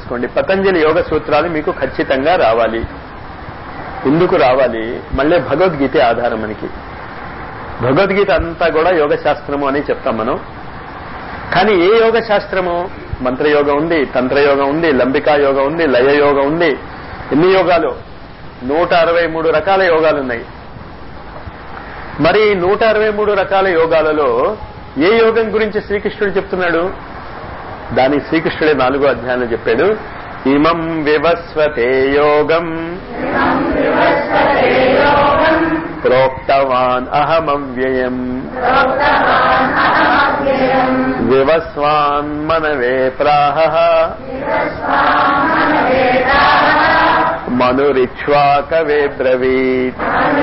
చేసుకోండి పతంజలి యోగ సూత్రాలు మీకు ఖచ్చితంగా రావాలి ఎందుకు రావాలి మళ్ళీ భగవద్గీత ఆధారం మనకి భగవద్గీత అంతా కూడా యోగ శాస్త్రము అని చెప్తాం మనం కానీ ఏ యోగ శాస్త్రము మంత్రయోగం ఉంది తంత్రయోగం ఉంది లంబికా యోగం ఉంది లయ యోగం ఉంది ఎన్ని యోగాలు నూట అరవై మూడు రకాల యోగాలు ఉన్నాయి మరి నూట అరవై మూడు రకాల యోగాలలో ఏ యోగం గురించి శ్రీకృష్ణుడు చెప్తున్నాడు దాని శ్రీకృష్ణుడే నాలుగో అధ్యాయంలో చెప్పాడు ఇమం వివస్వతే యోగం ప్రోక్తవాన్ అహమవ్యయం వివస్వాన్ మనవే ప్రాహ మనురిక్ష్వాకవే బ్రవీత్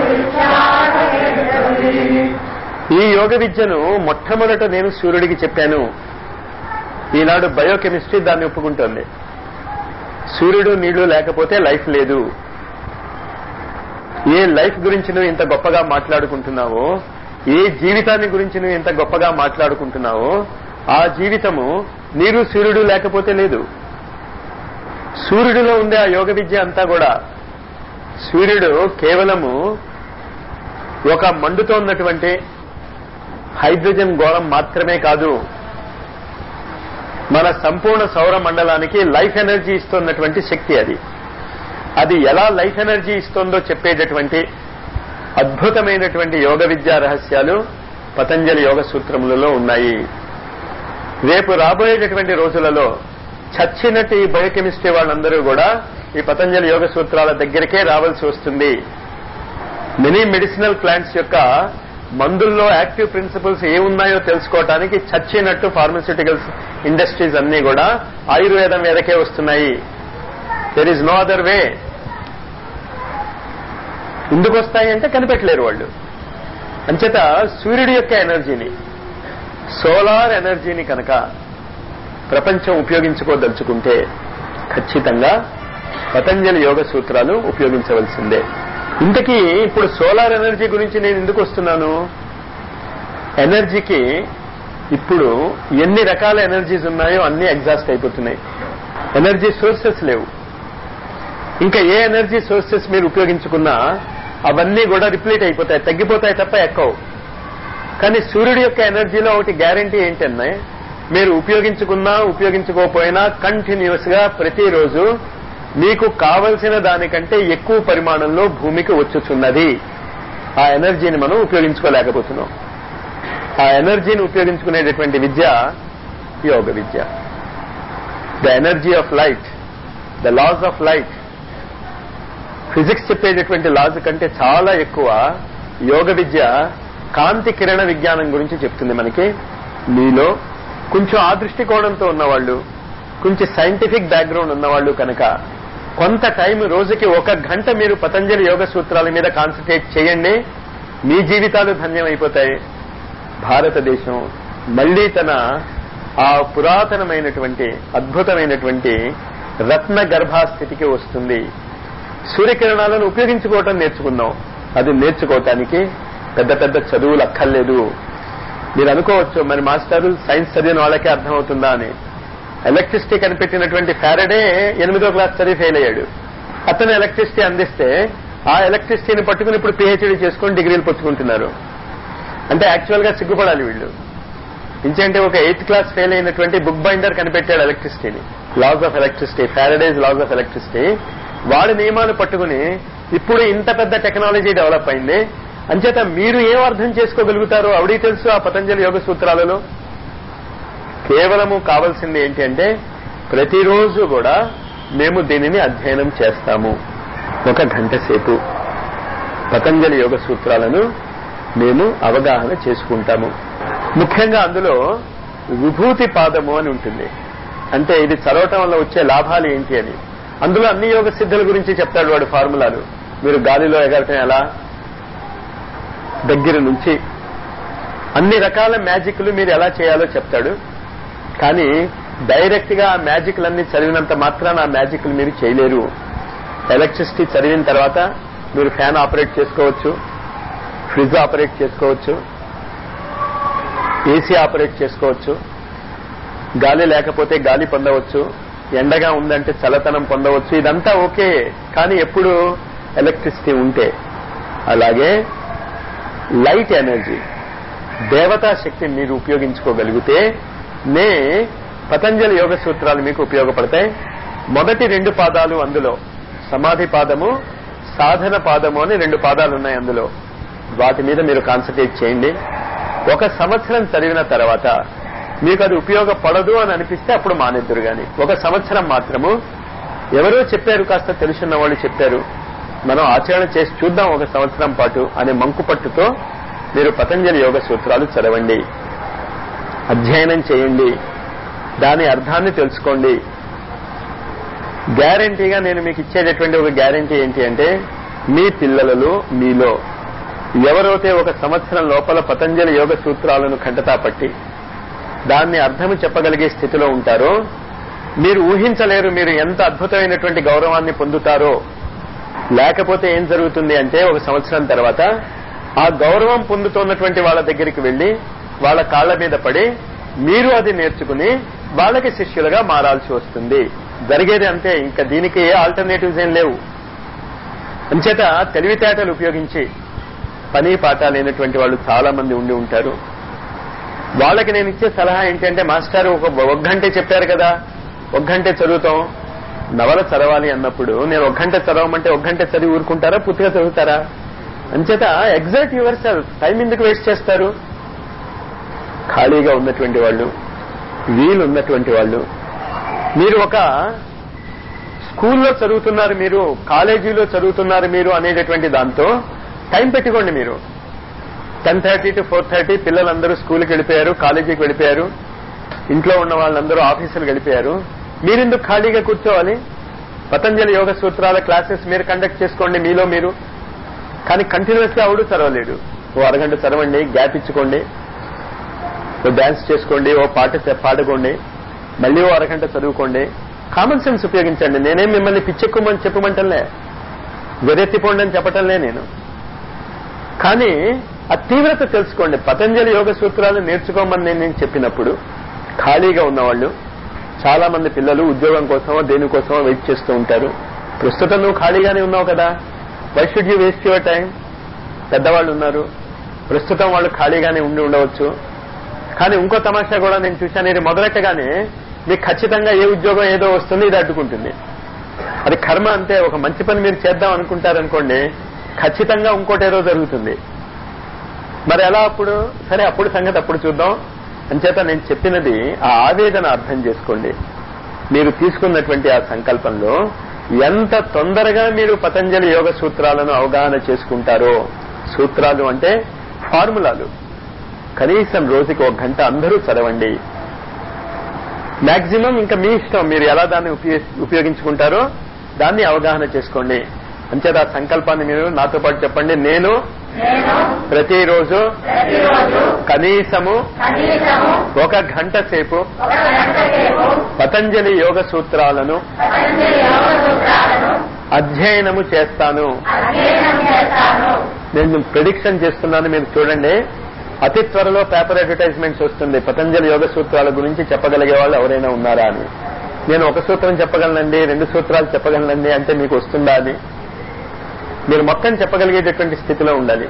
ఈ యోగ విద్యను మొట్టమొదట నేను సూర్యుడికి చెప్పాను ఈనాడు బయోకెమిస్ట్రీ దాన్ని ఒప్పుకుంటోంది సూర్యుడు నీళ్లు లేకపోతే లైఫ్ లేదు ఏ లైఫ్ గురించి నువ్వు ఇంత గొప్పగా మాట్లాడుకుంటున్నావో ఏ జీవితాన్ని గురించి నువ్వు ఇంత గొప్పగా మాట్లాడుకుంటున్నావో ఆ జీవితము నీరు సూర్యుడు లేకపోతే లేదు సూర్యుడిలో ఉండే ఆ యోగ విద్య అంతా కూడా సూర్యుడు కేవలము ఒక మండుతోన్నటువంటి హైడ్రోజన్ గోళం మాత్రమే కాదు మన సంపూర్ణ సౌర మండలానికి లైఫ్ ఎనర్జీ ఇస్తున్నటువంటి శక్తి అది అది ఎలా లైఫ్ ఎనర్జీ ఇస్తుందో చెప్పేటటువంటి అద్భుతమైనటువంటి యోగ విద్యా రహస్యాలు పతంజలి యోగ సూత్రములలో ఉన్నాయి రేపు రాబోయేటటువంటి రోజులలో చచ్చినట్టు ఈ బయోకెమిస్ట్రీ వాళ్ళందరూ కూడా ఈ పతంజలి యోగ సూత్రాల దగ్గరికే రావాల్సి వస్తుంది మెనీ మెడిసినల్ ప్లాంట్స్ యొక్క మందుల్లో యాక్టివ్ ప్రిన్సిపల్స్ ఏమున్నాయో తెలుసుకోవటానికి చచ్చినట్టు ఫార్మస్యూటికల్స్ ఇండస్ట్రీస్ అన్ని కూడా ఆయుర్వేదం మీదకే వస్తున్నాయి there is no other way ఎందుకు వస్తాయి అంటే కనిపెట్టలేరు వాళ్ళు అంచేత సూర్యుడి యొక్క ఎనర్జీని సోలార్ ఎనర్జీని కనుక ప్రపంచం ఉపయోగించుకోదలుచుకుంటే ఖచ్చితంగా పతంజలి యోగ సూత్రాలు ఉపయోగించవలసిందే ఇంతకీ ఇప్పుడు సోలార్ ఎనర్జీ గురించి నేను ఎందుకు వస్తున్నాను ఎనర్జీకి ఇప్పుడు ఎన్ని రకాల ఎనర్జీస్ ఉన్నాయో అన్ని ఎగ్జాస్ట్ అయిపోతున్నాయి ఎనర్జీ సోర్సెస్ లేవు ఇంకా ఏ ఎనర్జీ సోర్సెస్ మీరు ఉపయోగించుకున్నా అవన్నీ కూడా రిప్లీట్ అయిపోతాయి తగ్గిపోతాయి తప్ప ఎక్కవు కానీ సూర్యుడి యొక్క ఎనర్జీలో ఒకటి గ్యారంటీ ఏంటన్నా మీరు ఉపయోగించుకున్నా ఉపయోగించుకోకపోయినా కంటిన్యూస్ గా ప్రతిరోజు మీకు కావలసిన దానికంటే ఎక్కువ పరిమాణంలో భూమికి వచ్చుచున్నది ఆ ఎనర్జీని మనం ఉపయోగించుకోలేకపోతున్నాం ఆ ఎనర్జీని ఉపయోగించుకునేటటువంటి విద్య యోగ విద్య the energy of light the laws of light physics చెప్పేటటువంటి లాస్ కంటే చాలా ఎక్కువ యోగ విద్య కాంతి కిరణ విజ్ఞానం గురించి చెప్తుంది మనకి మీలో కొంచెం ఆ దృష్టికోణంతో ఉన్నవాళ్ళు కొంచెం సైంటిఫిక్ బ్యాక్గ్రౌండ్ ఉన్నవాళ్ళు కనుక కొంత టైం రోజుకి ఒక గంట మీరు పతంజలి యోగ సూత్రాల మీద కాన్సన్ట్రేట్ చేయండి మీ జీవితాలు ధన్యమైపోతాయి భారతదేశం మళ్లీ తన ఆ పురాతనమైనటువంటి అద్భుతమైనటువంటి రత్న గర్భాస్థితికి వస్తుంది సూర్యకిరణాలను ఉపయోగించుకోవటం నేర్చుకుందాం అది నేర్చుకోవటానికి పెద్ద పెద్ద చదువులు అక్కర్లేదు మీరు అనుకోవచ్చు మరి మాస్టారు సైన్స్ చదివిన వాళ్ళకే అర్థమవుతుందా అని ఎలక్ట్రిసిటీ కనిపెట్టినటువంటి ఫ్యారడే ఎనిమిదో క్లాస్ చదివి ఫెయిల్ అయ్యాడు అతను ఎలక్ట్రిసిటీ అందిస్తే ఆ ఎలక్ట్రిసిటీని పట్టుకుని ఇప్పుడు పిహెచ్డీ చేసుకుని డిగ్రీలు పుచ్చుకుంటున్నారు అంటే యాక్చువల్ గా సిగ్గుపడాలి వీళ్ళు ఇంకంటే ఒక ఎయిత్ క్లాస్ ఫెయిల్ అయినటువంటి బుక్ బైండర్ కనిపెట్టాడు ఎలక్ట్రిసిటీని laws of electricity Faraday's laws of electricity వాడి నియమాలు పట్టుకుని ఇప్పుడు ఇంత పెద్ద టెక్నాలజీ డెవలప్ అయింది అంచేత మీరు ఏం అర్థం చేసుకోగలుగుతారో అవడీ తెలుసు ఆ పతంజలి యోగ సూత్రాలలో కేవలము కావాల్సింది ఏంటి అంటే ప్రతిరోజు కూడా మేము దీనిని అధ్యయనం చేస్తాము ఒక గంట సేపు పతంజలి యోగ సూత్రాలను మేము అవగాహన చేసుకుంటాము ముఖ్యంగా అందులో విభూతి పాదము అని ఉంటుంది అంటే ఇది చదవటం వల్ల వచ్చే లాభాలు ఏంటి అని అందులో అన్ని యోగ సిద్ధుల గురించి చెప్తాడు వాడు ఫార్ములాలు మీరు గాలిలో ఎగరటం ఎలా దగ్గర నుంచి అన్ని రకాల మ్యాజిక్లు మీరు ఎలా చేయాలో చెప్తాడు కానీ డైరెక్ట్ గా ఆ మ్యాజిక్లన్నీ చదివినంత మాత్రాన ఆ మ్యాజిక్లు మీరు చేయలేరు ఎలక్ట్రిసిటీ చదివిన తర్వాత మీరు ఫ్యాన్ ఆపరేట్ చేసుకోవచ్చు ఫ్రిడ్జ్ ఆపరేట్ చేసుకోవచ్చు ఏసీ ఆపరేట్ చేసుకోవచ్చు గాలి లేకపోతే గాలి పొందవచ్చు ఎండగా ఉందంటే చల్లతనం పొందవచ్చు ఇదంతా ఓకే కానీ ఎప్పుడు ఎలక్ట్రిసిటీ ఉంటే అలాగే లైట్ ఎనర్జీ దేవతా శక్తి మీరు ఉపయోగించుకోగలిగితే నే పతంజలి యోగ సూత్రాలు మీకు ఉపయోగపడతాయి మొదటి రెండు పాదాలు అందులో సమాధి పాదము సాధన పాదము అని రెండు పాదాలు ఉన్నాయి అందులో వాటి మీద మీరు కాన్సన్ట్రేట్ చేయండి ఒక సంవత్సరం చదివిన తర్వాత మీకు అది ఉపయోగపడదు అని అనిపిస్తే అప్పుడు మానేద్దరు గాని ఒక సంవత్సరం మాత్రము ఎవరో చెప్పారు కాస్త తెలుసున్న వాళ్ళు చెప్పారు మనం ఆచరణ చేసి చూద్దాం ఒక సంవత్సరం పాటు అనే మంకుపట్టుతో మీరు పతంజలి యోగ సూత్రాలు చదవండి అధ్యయనం చేయండి దాని అర్థాన్ని తెలుసుకోండి గ్యారంటీగా నేను మీకు ఇచ్చేటటువంటి ఒక గ్యారంటీ ఏంటి అంటే మీ పిల్లలలో మీలో ఎవరైతే ఒక సంవత్సరం లోపల పతంజలి యోగ సూత్రాలను ఖండతా పట్టి దాన్ని అర్థము చెప్పగలిగే స్థితిలో ఉంటారో మీరు ఊహించలేరు మీరు ఎంత అద్భుతమైనటువంటి గౌరవాన్ని పొందుతారో లేకపోతే ఏం జరుగుతుంది అంటే ఒక సంవత్సరం తర్వాత ఆ గౌరవం పొందుతున్నటువంటి వాళ్ళ దగ్గరికి వెళ్లి వాళ్ళ కాళ్ల మీద పడి మీరు అది నేర్చుకుని వాళ్ళకి శిష్యులుగా మారాల్సి వస్తుంది జరిగేది అంతే ఇంకా దీనికి ఏ ఆల్టర్నేటివ్స్ ఏం లేవు అంచేత తెలివితేటలు ఉపయోగించి పని పాట లేనటువంటి వాళ్ళు చాలా మంది ఉండి ఉంటారు వాళ్ళకి నేను ఇచ్చే సలహా ఏంటంటే మాస్టర్ ఒక ఒక గంటే చెప్పారు కదా ఒక గంటే చదువుతాం నవల చదవాలి అన్నప్పుడు నేను ఒక గంట చదవమంటే ఒక గంట చదివి ఊరుకుంటారా పూర్తిగా చదువుతారా అంచేత ఎగ్జాక్ట్ యువర్ సెల్ఫ్ టైం ఎందుకు వేస్ట్ చేస్తారు ఖాళీగా ఉన్నటువంటి వాళ్ళు వీలు ఉన్నటువంటి వాళ్ళు మీరు ఒక స్కూల్లో చదువుతున్నారు మీరు కాలేజీలో చదువుతున్నారు మీరు అనేటటువంటి దాంతో టైం పెట్టుకోండి మీరు ten thirty to four thirty పిల్లలందరూ స్కూల్కి వెళ్ళిపోయారు కాలేజీకి వెళ్ళిపోయారు ఇంట్లో ఉన్న వాళ్ళందరూ ఆఫీసులకు వెళ్ళిపోయారు మీరెందుకు ఖాళీగా కూర్చోవాలి పతంజలి యోగ సూత్రాల క్లాసెస్ మీరు కండక్ట్ చేసుకోండి మీలో మీరు కానీ కంటిన్యూస్ గా ఎవడు చదవలేడు ఓ అరగంట చదవండి గ్యాప్ ఇచ్చుకోండి ఓ డాన్స్ చేసుకోండి ఓ పాట పాడుకోండి మళ్ళీ ఓ అరగంట చదువుకోండి కామన్ సెన్స్ ఉపయోగించండి నేనేం మిమ్మల్ని పిచ్చెక్కుమని చెప్పమంటలే వెరెత్తిపోండి అని చెప్పటంలే నేను కానీ ఆ తీవ్రత తెలుసుకోండి పతంజలి యోగ సూత్రాలు నేర్చుకోమని నేను నేను చెప్పినప్పుడు ఖాళీగా ఉన్నవాళ్ళు చాలా మంది పిల్లలు ఉద్యోగం కోసమో దేనికోసమో వెయిట్ చేస్తూ ఉంటారు ప్రస్తుతం నువ్వు ఖాళీగానే ఉన్నావు కదా why should you waste your time పెద్దవాళ్ళు ఉన్నారు ప్రస్తుతం వాళ్ళు ఖాళీగానే ఉండి ఉండవచ్చు కానీ ఇంకో తమాషా కూడా నేను చూశాను ఇది మొదలెట్టగానే మీకు ఖచ్చితంగా ఏ ఉద్యోగం ఏదో వస్తుంది ఇది అడ్డుకుంటుంది అది కర్మ అంతే ఒక మంచి పని మీరు చేద్దాం అనుకుంటారనుకోండి ఖచ్చితంగా ఇంకోటి ఏదో జరుగుతుంది మరి ఎలా అప్పుడు సరే అప్పుడు సంగతి అప్పుడు చూద్దాం అంచేత నేను చెప్పినది ఆ ఆవేదన అర్థం చేసుకోండి మీరు తీసుకున్నటువంటి ఆ సంకల్పంలో ఎంత తొందరగా మీరు పతంజలి యోగ సూత్రాలను అవగాహన చేసుకుంటారో సూత్రాలు అంటే ఫార్ములాలు కనీసం రోజుకి ఒక గంట అందరూ చదవండి మాక్సిమం ఇంకా మీ ఇష్టం మీరు ఎలా దాన్ని ఉపయోగి- ఉపయోగించుకుంటారో దాన్ని అవగాహన చేసుకోండి అంచేత ఆ సంకల్పాన్ని మీరు నాతో పాటు చెప్పండి నేను నేను ప్రతిరోజు ప్రతిరోజు కనీసము కనీసము ఒక గంట సేపు ఒక గంట సేపు పతంజలి యోగ సూత్రాలను పతంజలి యోగ సూత్రాలను అధ్యయనము చేస్తాను అధ్యయనం చేస్తాను నేను ప్రిడిక్షన్ చేస్తున్నాను మీరు చూడండి అతి త్వరలో పేపర్ అడ్వర్టైజ్మెంట్స్ వస్తుంది పతంజలి యోగ సూత్రాల గురించి చెప్పగలిగే వాళ్ళు ఎవరైనా ఉన్నారా అని నేను ఒక సూత్రం చెప్పగలనండి రెండు సూత్రాలు చెప్పగలనండి అంటే మీకు వస్తుందా అని మీరు మొత్తం చెప్పగలిగేటటువంటి స్థితిలో ఉండాలి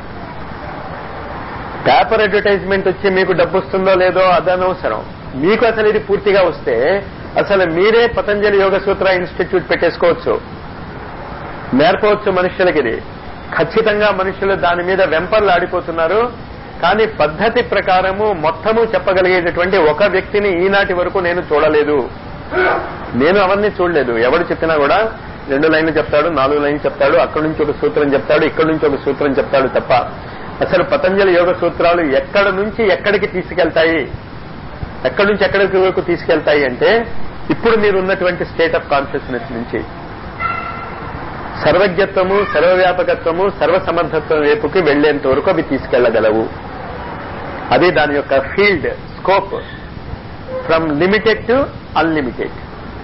పేపర్ అడ్వర్టైజ్మెంట్ వచ్చి మీకు డబ్బు వస్తుందో లేదో అదనవసరం మీకు అసలు ఇది పూర్తిగా వస్తే అసలు మీరే పతంజలి యోగ సూత్ర ఇన్స్టిట్యూట్ పెట్టేసుకోవచ్చు నేర్పవచ్చు మనుషులకి ఇది ఖచ్చితంగా మనుషులు దాని మీద వెంపర్లు ఆడిపోతున్నారు కానీ పద్ధతి ప్రకారము మొత్తము చెప్పగలిగేటటువంటి ఒక వ్యక్తిని ఈనాటి వరకు నేను చూడలేదు నేను అవన్నీ చూడలేదు ఎవడు చెప్పినా కూడా రెండు లైన్లు చెప్తాడు నాలుగు లైన్లు చెప్తాడు అక్కడి నుంచి ఒక సూత్రం చెప్తాడు ఇక్కడి నుంచి ఒక సూత్రం చెప్తాడు తప్ప అసలు పతంజలి యోగ సూత్రాలు ఎక్కడ నుంచి ఎక్కడికి తీసుకెళ్తాయి ఎక్కడి నుంచి ఎక్కడికి వరకు తీసుకెళ్తాయి అంటే ఇప్పుడు మీరు ఉన్నటువంటి స్టేట్ ఆఫ్ కాన్షియస్నెస్ నుంచి సర్వజ్ఞత్వము సర్వవ్యాపకత్వము సర్వసమర్థత్వం వైపుకి వెళ్లేంత వరకు అవి తీసుకెళ్లగలవు అది దాని యొక్క field scope from limited to unlimited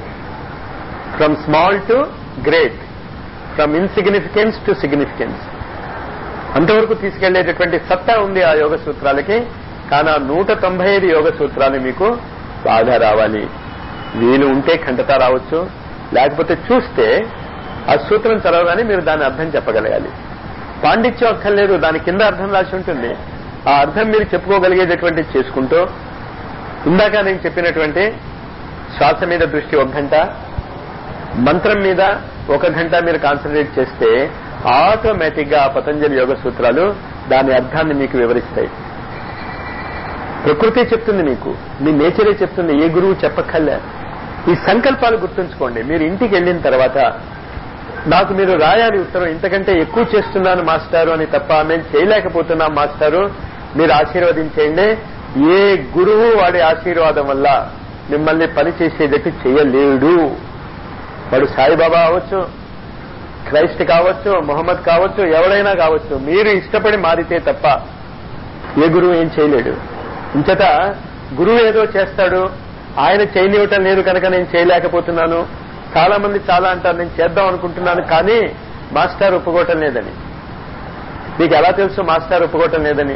from small to great from insignificance to significance అంతవరకు తీసుకెళ్లేటటువంటి సత్తా ఉంది ఆ యోగ సూత్రాలకి కానీ ఆ నూట తొంభై ఐదు యోగ సూత్రాలు మీకు బాగా రావాలి వీలు ఉంటే ఖండత రావచ్చు లేకపోతే చూస్తే ఆ సూత్రం చదవగానే మీరు దాని అర్థం చెప్పగలగాలి పాండిత్యం అక్కర్లేదు దాని కింద అర్థం రాసి ఉంటుంది ఆ అర్థం మీరు చెప్పుకోగలిగేటటువంటి చేసుకుంటూ ఇందాక నేను చెప్పినటువంటి శ్వాస మీద దృష్టి ఒక గంట మంత్రం మీద ఒక గంట మీరు కాన్సన్ట్రేట్ చేస్తే ఆటోమేటిక్ గా ఆ పతంజలి యోగ సూత్రాలు దాని అర్థాన్ని మీకు వివరిస్తాయి ప్రకృతి చెప్తుంది మీకు మీ నేచరే చెప్తుంది ఏ గురువు చెప్పక్కర్లే ఈ సంకల్పాలు గుర్తుంచుకోండి మీరు ఇంటికి వెళ్ళిన తర్వాత నాకు మీరు రాయాలి ఉత్తరం ఇంతకంటే ఎక్కువ చేస్తున్నాను మాస్టారు అని తప్ప మేము చేయలేకపోతున్నాం మాస్టారు మీరు ఆశీర్వదించేయండి ఏ గురువు వాడి ఆశీర్వాదం వల్ల మిమ్మల్ని పని చేసేటట్టు చేయలేడు వాడు సాయిబాబా అవ్వచ్చు క్రైస్ట్ కావచ్చు మొహమ్మద్ కావచ్చు ఎవరైనా కావచ్చు మీరు ఇష్టపడి మారితే తప్ప ఏ గురువు ఏం చేయలేడు ఇంచట గురువు ఏదో చేస్తాడు ఆయన చేయనివ్వటం లేదు కనుక నేను చేయలేకపోతున్నాను చాలా మంది చాలా అంటారు నేను చేద్దాం అనుకుంటున్నాను కానీ మాస్టర్ ఒప్పుకోవటం లేదని మీకు ఎలా తెలుసు మాస్టర్ ఒప్పుకోవటం లేదని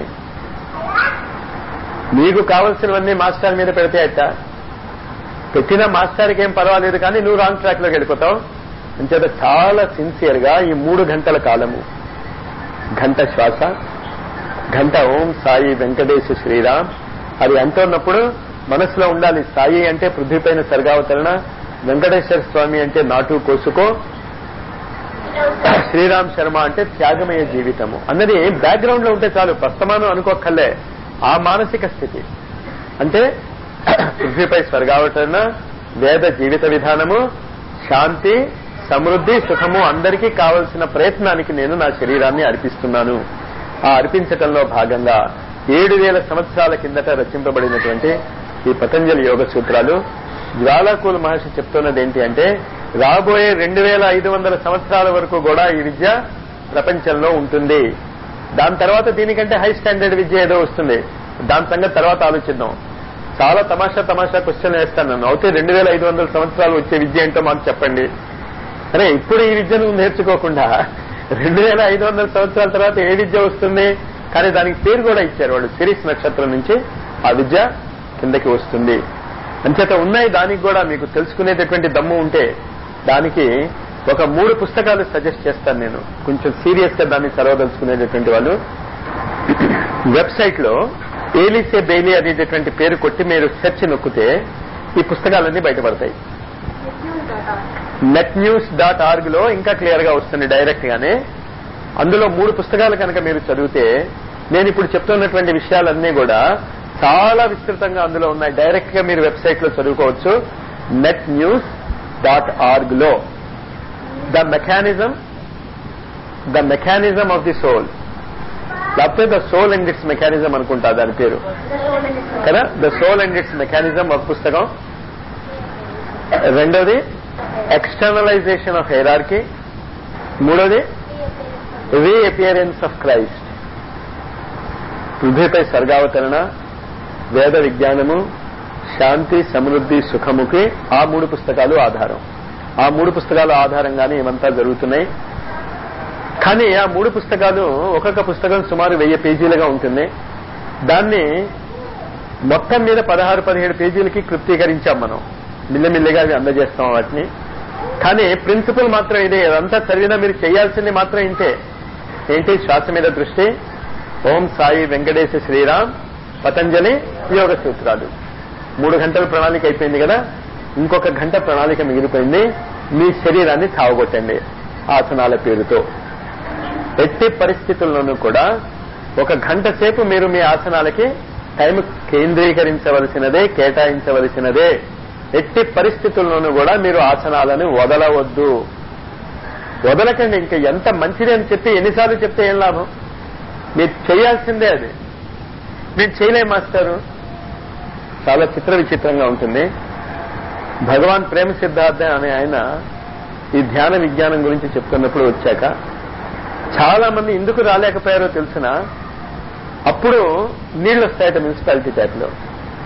మీకు కావలసినవన్నీ మాస్టర్ మీద పెడితే అట్ట పెట్టిన మాస్టర్కి ఏం పర్వాలేదు కానీ నువ్వు రాంగ్ ట్రాక్ లోకి వెళ్ళిపోతావు అంచేత చాలా సిన్సియర్ గా ఈ మూడు గంటల కాలము గంట శ్వాస గంట ఓం సాయి వెంకటేశ శ్రీరామ్ అది అంటున్నప్పుడు మనసులో ఉండాలి సాయి అంటే పృథ్వీపైన సర్గావతరణ వెంకటేశ్వర స్వామి అంటే నాటు కోసుకో శ్రీరామ్ శర్మ అంటే త్యాగమయ జీవితము అన్నది బ్యాక్గ్రౌండ్ లో ఉంటే చాలు ప్రస్తమానం అనుకోక్కర్లే ఆ మానసిక స్థితి అంటే పృథ్వీపై స్వర్గావతరణ వేద జీవిత విధానము శాంతి సమృద్ధి సుఖము అందరికీ కావలసిన ప్రయత్నానికి నేను నా శరీరాన్ని అర్పిస్తున్నాను ఆ అర్పించటంలో భాగంగా ఏడు వేల సంవత్సరాల కిందట రచింపబడినటువంటి ఈ పతంజలి యోగ సూత్రాలు జ్వాలాకూల మహర్షి చెప్తున్నది ఏంటి అంటే రాబోయే రెండు వేల ఐదు వందల సంవత్సరాల వరకు కూడా ఈ విద్య ప్రపంచంలో ఉంటుంది దాని తర్వాత దీనికంటే హై స్టాండర్డ్ విద్య ఏదో వస్తుంది దాని సంగతి తర్వాత ఆలోచిద్దాం చాలా తమాషా తమాషా క్వశ్చన్ వేస్తాను నన్ను అయితే రెండు వేల ఐదు వందల సంవత్సరాలు వచ్చే విద్య ఏంటో మాకు చెప్పండి అరే ఇప్పుడు ఈ విద్యను నేర్చుకోకుండా రెండు వేల ఐదు వందల సంవత్సరాల తర్వాత ఏ విద్య వస్తుంది కానీ దానికి పేరు కూడా ఇచ్చారు వాళ్ళు సిరీస్ నక్షత్రం నుంచి ఆ విద్య కిందకి వస్తుంది అంచేత ఉన్నాయి దానికి కూడా మీకు తెలుసుకునేటటువంటి దమ్ము ఉంటే దానికి ఒక మూడు పుస్తకాలు సజెస్ట్ చేస్తాను నేను కొంచెం సీరియస్ గా దాన్ని చదవదలుచుకునేటటువంటి వాళ్ళు వెబ్సైట్ లో ఏలిసే బెయిలీ అనేటటువంటి పేరు కొట్టి మీరు సెర్చ్ నొక్కితే ఈ పుస్తకాలన్నీ బయటపడతాయి నెట్ న్యూస్ డాట్ ఆర్గ్ లో ఇంకా క్లియర్ గా వస్తుంది డైరెక్ట్ గానే అందులో మూడు పుస్తకాలు కనుక మీరు చదివితే నేను ఇప్పుడు చెప్తున్నటువంటి విషయాలన్నీ కూడా చాలా విస్తృతంగా అందులో ఉన్నాయి డైరెక్ట్ గా మీరు వెబ్సైట్ లో చదువుకోవచ్చు నెట్ న్యూస్ డాట్ ఆర్గ్ లో the mechanism the mechanism of the soul లేకపోతే the soul and its mechanism అనుకుంటా దాని పేరు కదా the soul and its mechanism ఒక పుస్తకం రెండోది ఎక్స్టర్నలైజేషన్ ఆఫ్ హెరార్కీ మూడోది రీఅపియరెన్స్ ఆఫ్ క్రైస్ట్ పృథ్వీపై స్వర్గావతరణ వేద విజ్ఞానము శాంతి సమృద్ధి సుఖముకి ఆ మూడు పుస్తకాలు ఆధారం ఆ మూడు పుస్తకాల ఆధారంగానే ఇవంతా జరుగుతున్నాయి కానీ ఆ మూడు పుస్తకాలు ఒక్కొక్క పుస్తకం సుమారు వెయ్యి పేజీలుగా ఉంటుంది దాన్ని మొత్తం మీద పదహారు పదిహేడు పేజీలకి క్లుప్తీకరించాం మనం మిల్లమిల్లిగా అవి అందజేస్తాం వాటిని కానీ ప్రిన్సిపల్ మాత్రం ఇదే అదంతా చదివినా మీరు చేయాల్సింది మాత్రం ఇంతే ఏంటి శ్వాస మీద దృష్టి ఓం సాయి వెంకటేశ శ్రీరామ్ పతంజలి యోగ సూత్రాలు మూడు గంటల ప్రణాళిక అయిపోయింది కదా ఇంకొక గంట ప్రణాళిక మిగిలిపోయింది మీ శరీరాన్ని తావగొట్టండి ఆసనాల పేరుతో ఎట్టి పరిస్థితుల్లోనూ కూడా ఒక గంట సేపు మీరు మీ ఆసనాలకి టైం కేంద్రీకరించవలసినదే కేటాయించవలసినదే ఎట్టి పరిస్థితుల్లోనూ కూడా మీరు ఆసనాలను వదలవద్దు వదలకండి ఇంకా ఎంత మంచిది అని చెప్పి ఎన్నిసార్లు చెప్తే ఏం లాభం మీరు చేయాల్సిందే అది మీరు చేయలేం మాస్టారు చాలా చిత్ర విచిత్రంగా ఉంటుంది భగవాన్ ప్రేమ సిద్ధార్థ అనే ఆయన ఈ ధ్యాన విజ్ఞానం గురించి చెప్తున్నప్పుడు వచ్చాక చాలా మంది ఎందుకు రాలేకపోయారో తెలిసిన అప్పుడు నీళ్లు వస్తాయట మున్సిపాలిటీ ట్యాప్ లో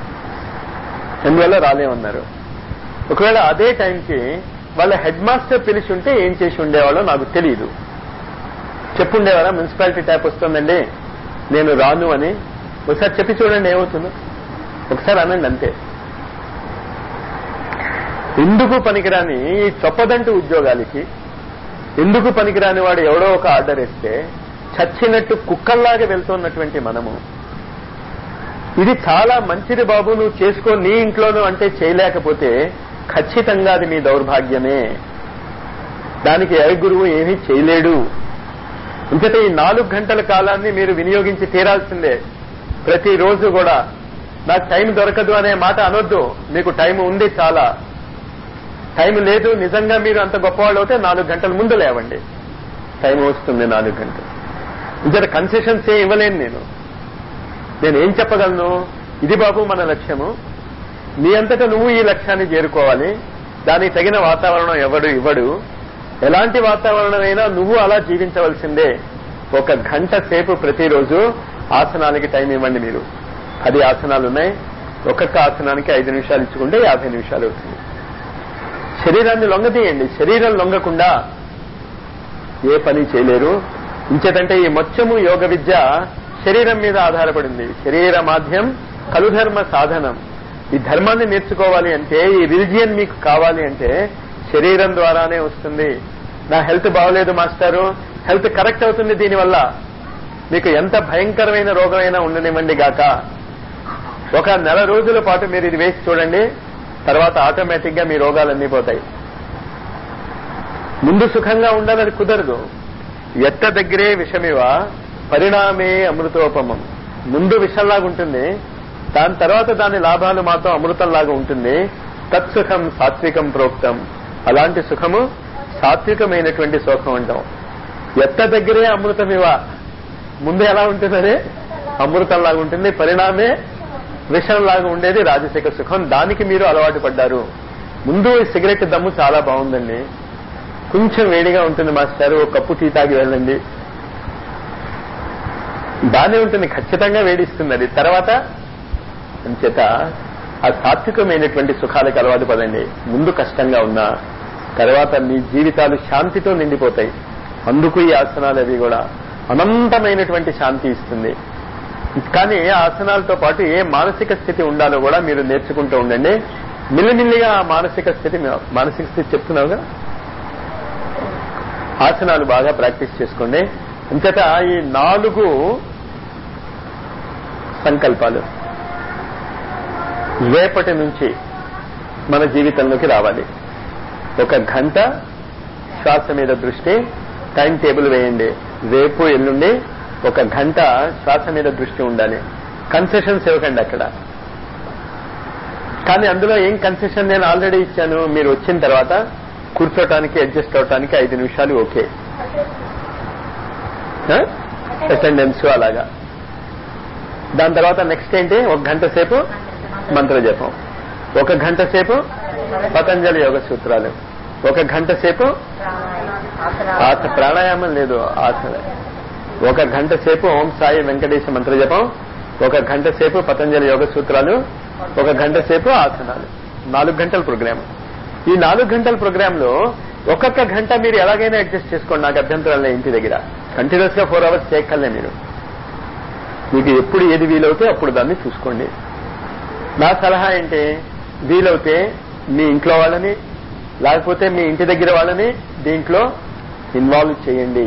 అందువల్ల రాలేమన్నారు ఒకవేళ అదే టైంకి వాళ్ళ హెడ్ మాస్టర్ పిలిచి ఉంటే ఏం చేసి ఉండేవాళ్ళో నాకు తెలియదు చెప్పుండేవారా మున్సిపాలిటీ ట్యాప్ వస్తుందండి నేను రాను అని ఒకసారి చెప్పి చూడండి ఏమవుతుందో ఒకసారి అనండి అంతే ఎందుకు పనికిరాని ఈ చొప్పదంటు ఉద్యోగాలకి ఎందుకు పనికిరాని వాడు ఎవడో ఒక ఆర్డర్ ఇస్తే చచ్చినట్టు కుక్కల్లాగా వెళ్తున్నటువంటి మనము ఇది చాలా మంచిది బాబు నువ్వు చేసుకో నీ ఇంట్లోనూ అంటే చేయలేకపోతే ఖచ్చితంగా అది మీ దౌర్భాగ్యమే దానికి ఏ గురువు ఏమీ చేయలేడు ఇంకటే ఈ నాలుగు గంటల కాలాన్ని మీరు వినియోగించి తీరాల్సిందే ప్రతిరోజు కూడా నాకు టైం దొరకదు అనే మాట అనొద్దు మీకు టైం ఉంది చాలా టైం లేదు నిజంగా మీరు అంత గొప్పవాళ్ళు అయితే నాలుగు గంటల ముందు లేవండి టైం వస్తుంది నాలుగు గంటలు ఇంకట కన్సెషన్స్ ఏం ఇవ్వలేను నేను నేను ఏం చెప్పగలను ఇది బాబు మన లక్ష్యము నీ అంతటా నువ్వు ఈ లక్ష్యాన్ని చేరుకోవాలి దానికి తగిన వాతావరణం ఎవడు ఇవ్వడు ఎలాంటి వాతావరణం అయినా నువ్వు అలా జీవించవలసిందే ఒక గంట సేపు ప్రతిరోజు ఆసనాలకి టైం ఇవ్వండి మీరు పది ఆసనాలు ఉన్నాయి ఒక్కొక్క ఆసనానికి ఐదు నిమిషాలు ఇచ్చుకుంటే యాభై నిమిషాలు అవుతుంది శరీరాన్ని లొంగతీయండి శరీరం లొంగకుండా ఏ పని చేయలేరు ఇంచేతంటే ఈ మొత్తము యోగ విద్య శరీరం మీద ఆధారపడింది శరీర మాధ్యం కలుధర్మ సాధనం ఈ ధర్మాన్ని నేర్చుకోవాలి అంటే ఈ రిలిజియన్ మీకు కావాలి అంటే శరీరం ద్వారానే వస్తుంది నా హెల్త్ బాగలేదు మాస్టారు హెల్త్ కరెక్ట్ అవుతుంది దీనివల్ల మీకు ఎంత భయంకరమైన రోగమైనా ఉండనివ్వండి గాక ఒక నెల రోజుల పాటు మీరు ఇది వేసి చూడండి తర్వాత ఆటోమేటిక్ గా మీ రోగాలన్నీ పోతాయి ముందు సుఖంగా ఉండాలని కుదరదు ఎత్త దగ్గరే విషమివ పరిణామే అమృతోపమం ముందు విషంలాగా ఉంటుంది దాని తర్వాత దాని లాభాలు మాత్రం అమృతంలాగా ఉంటుంది తత్సుఖం సాత్వికం ప్రోక్తం అలాంటి సుఖము సాత్వికమైనటువంటి సుఖం అంటాం ఎత్త దగ్గరే అమృతమివ ముందు ఎలా ఉంటుందని అమృతంలాగా ఉంటుంది పరిణామే విషంలాగా ఉండేది రాజశేఖర సుఖం దానికి మీరు అలవాటు పడ్డారు ముందు ఈ సిగరెట్ దమ్ము చాలా బాగుందండి కొంచెం వేడిగా ఉంటుంది మాస్టర్ ఒక కప్పు టీ తాగి వెళ్ళండి బానే ఉంటుంది ఖచ్చితంగా వేడిస్తుంది అది తర్వాత అంచేత ఆ సాత్వికమైనటువంటి సుఖాలకు అలవాటు పడండి ముందు కష్టంగా ఉన్నా తర్వాత మీ జీవితాలు శాంతితో నిండిపోతాయి అందుకు ఈ ఆసనాలు అవి కూడా అనంతమైనటువంటి శాంతి ఇస్తుంది కానీ ఆ ఆసనాలతో పాటు ఏ మానసిక స్థితి ఉండాలో కూడా మీరు నేర్చుకుంటూ ఉండండి మిల్లిమిల్లిగా ఆ మానసిక స్థితి మానసిక స్థితి చెప్తున్నావుగా ఆసనాలు బాగా ప్రాక్టీస్ చేసుకోండి అంతటా ఈ నాలుగు సంకల్పాలు రేపటి నుంచి మన జీవితంలోకి రావాలి ఒక గంట శ్వాస మీద దృష్టి టైం టేబుల్ వేయండి రేపు ఎల్లుండి ఒక గంట శ్వాస మీద దృష్టి ఉండాలి కన్సెషన్స్ ఇవ్వకండి అక్కడ కానీ అందులో ఏం కన్సెషన్ నేను ఆల్రెడీ ఇచ్చాను మీరు వచ్చిన తర్వాత కూర్చోటానికి అడ్జస్ట్ అవటానికి ఐదు నిమిషాలు ఓకే అటెండెన్స్ అలాగా దాని తర్వాత నెక్స్ట్ ఏంటి ఒక గంట సేపు మంత్ర జపం ఒక గంట సేపు పతంజలి యోగ సూత్రాలు ఒక గంట సేపు ఆస ప్రాణాయామం లేదు ఆసన ఒక గంట సేపు ఓం సాయి వెంకటేశ మంత్ర జపం ఒక గంట సేపు పతంజలి యోగ సూత్రాలు ఒక గంట సేపు ఆసనాలు నాలుగు గంటల ప్రోగ్రామ్ ఈ నాలుగు గంటల ప్రోగ్రామ్ లో ఒక్కొక్క గంట మీరు ఎలాగైనా అడ్జస్ట్ చేసుకోండి నాకు అభ్యంతరం లేదు ఇంటి దగ్గర కంటిన్యూస్ గా ఫోర్ అవర్స్ చేయక్కర్లే మీరు మీకు ఎప్పుడు ఏది వీలవుతే అప్పుడు దాన్ని చూసుకోండి నా సలహా ఏంటి వీలవుతే మీ ఇంట్లో వాళ్ళని లేకపోతే మీ ఇంటి దగ్గర వాళ్ళని దీంట్లో ఇన్వాల్వ్ చేయండి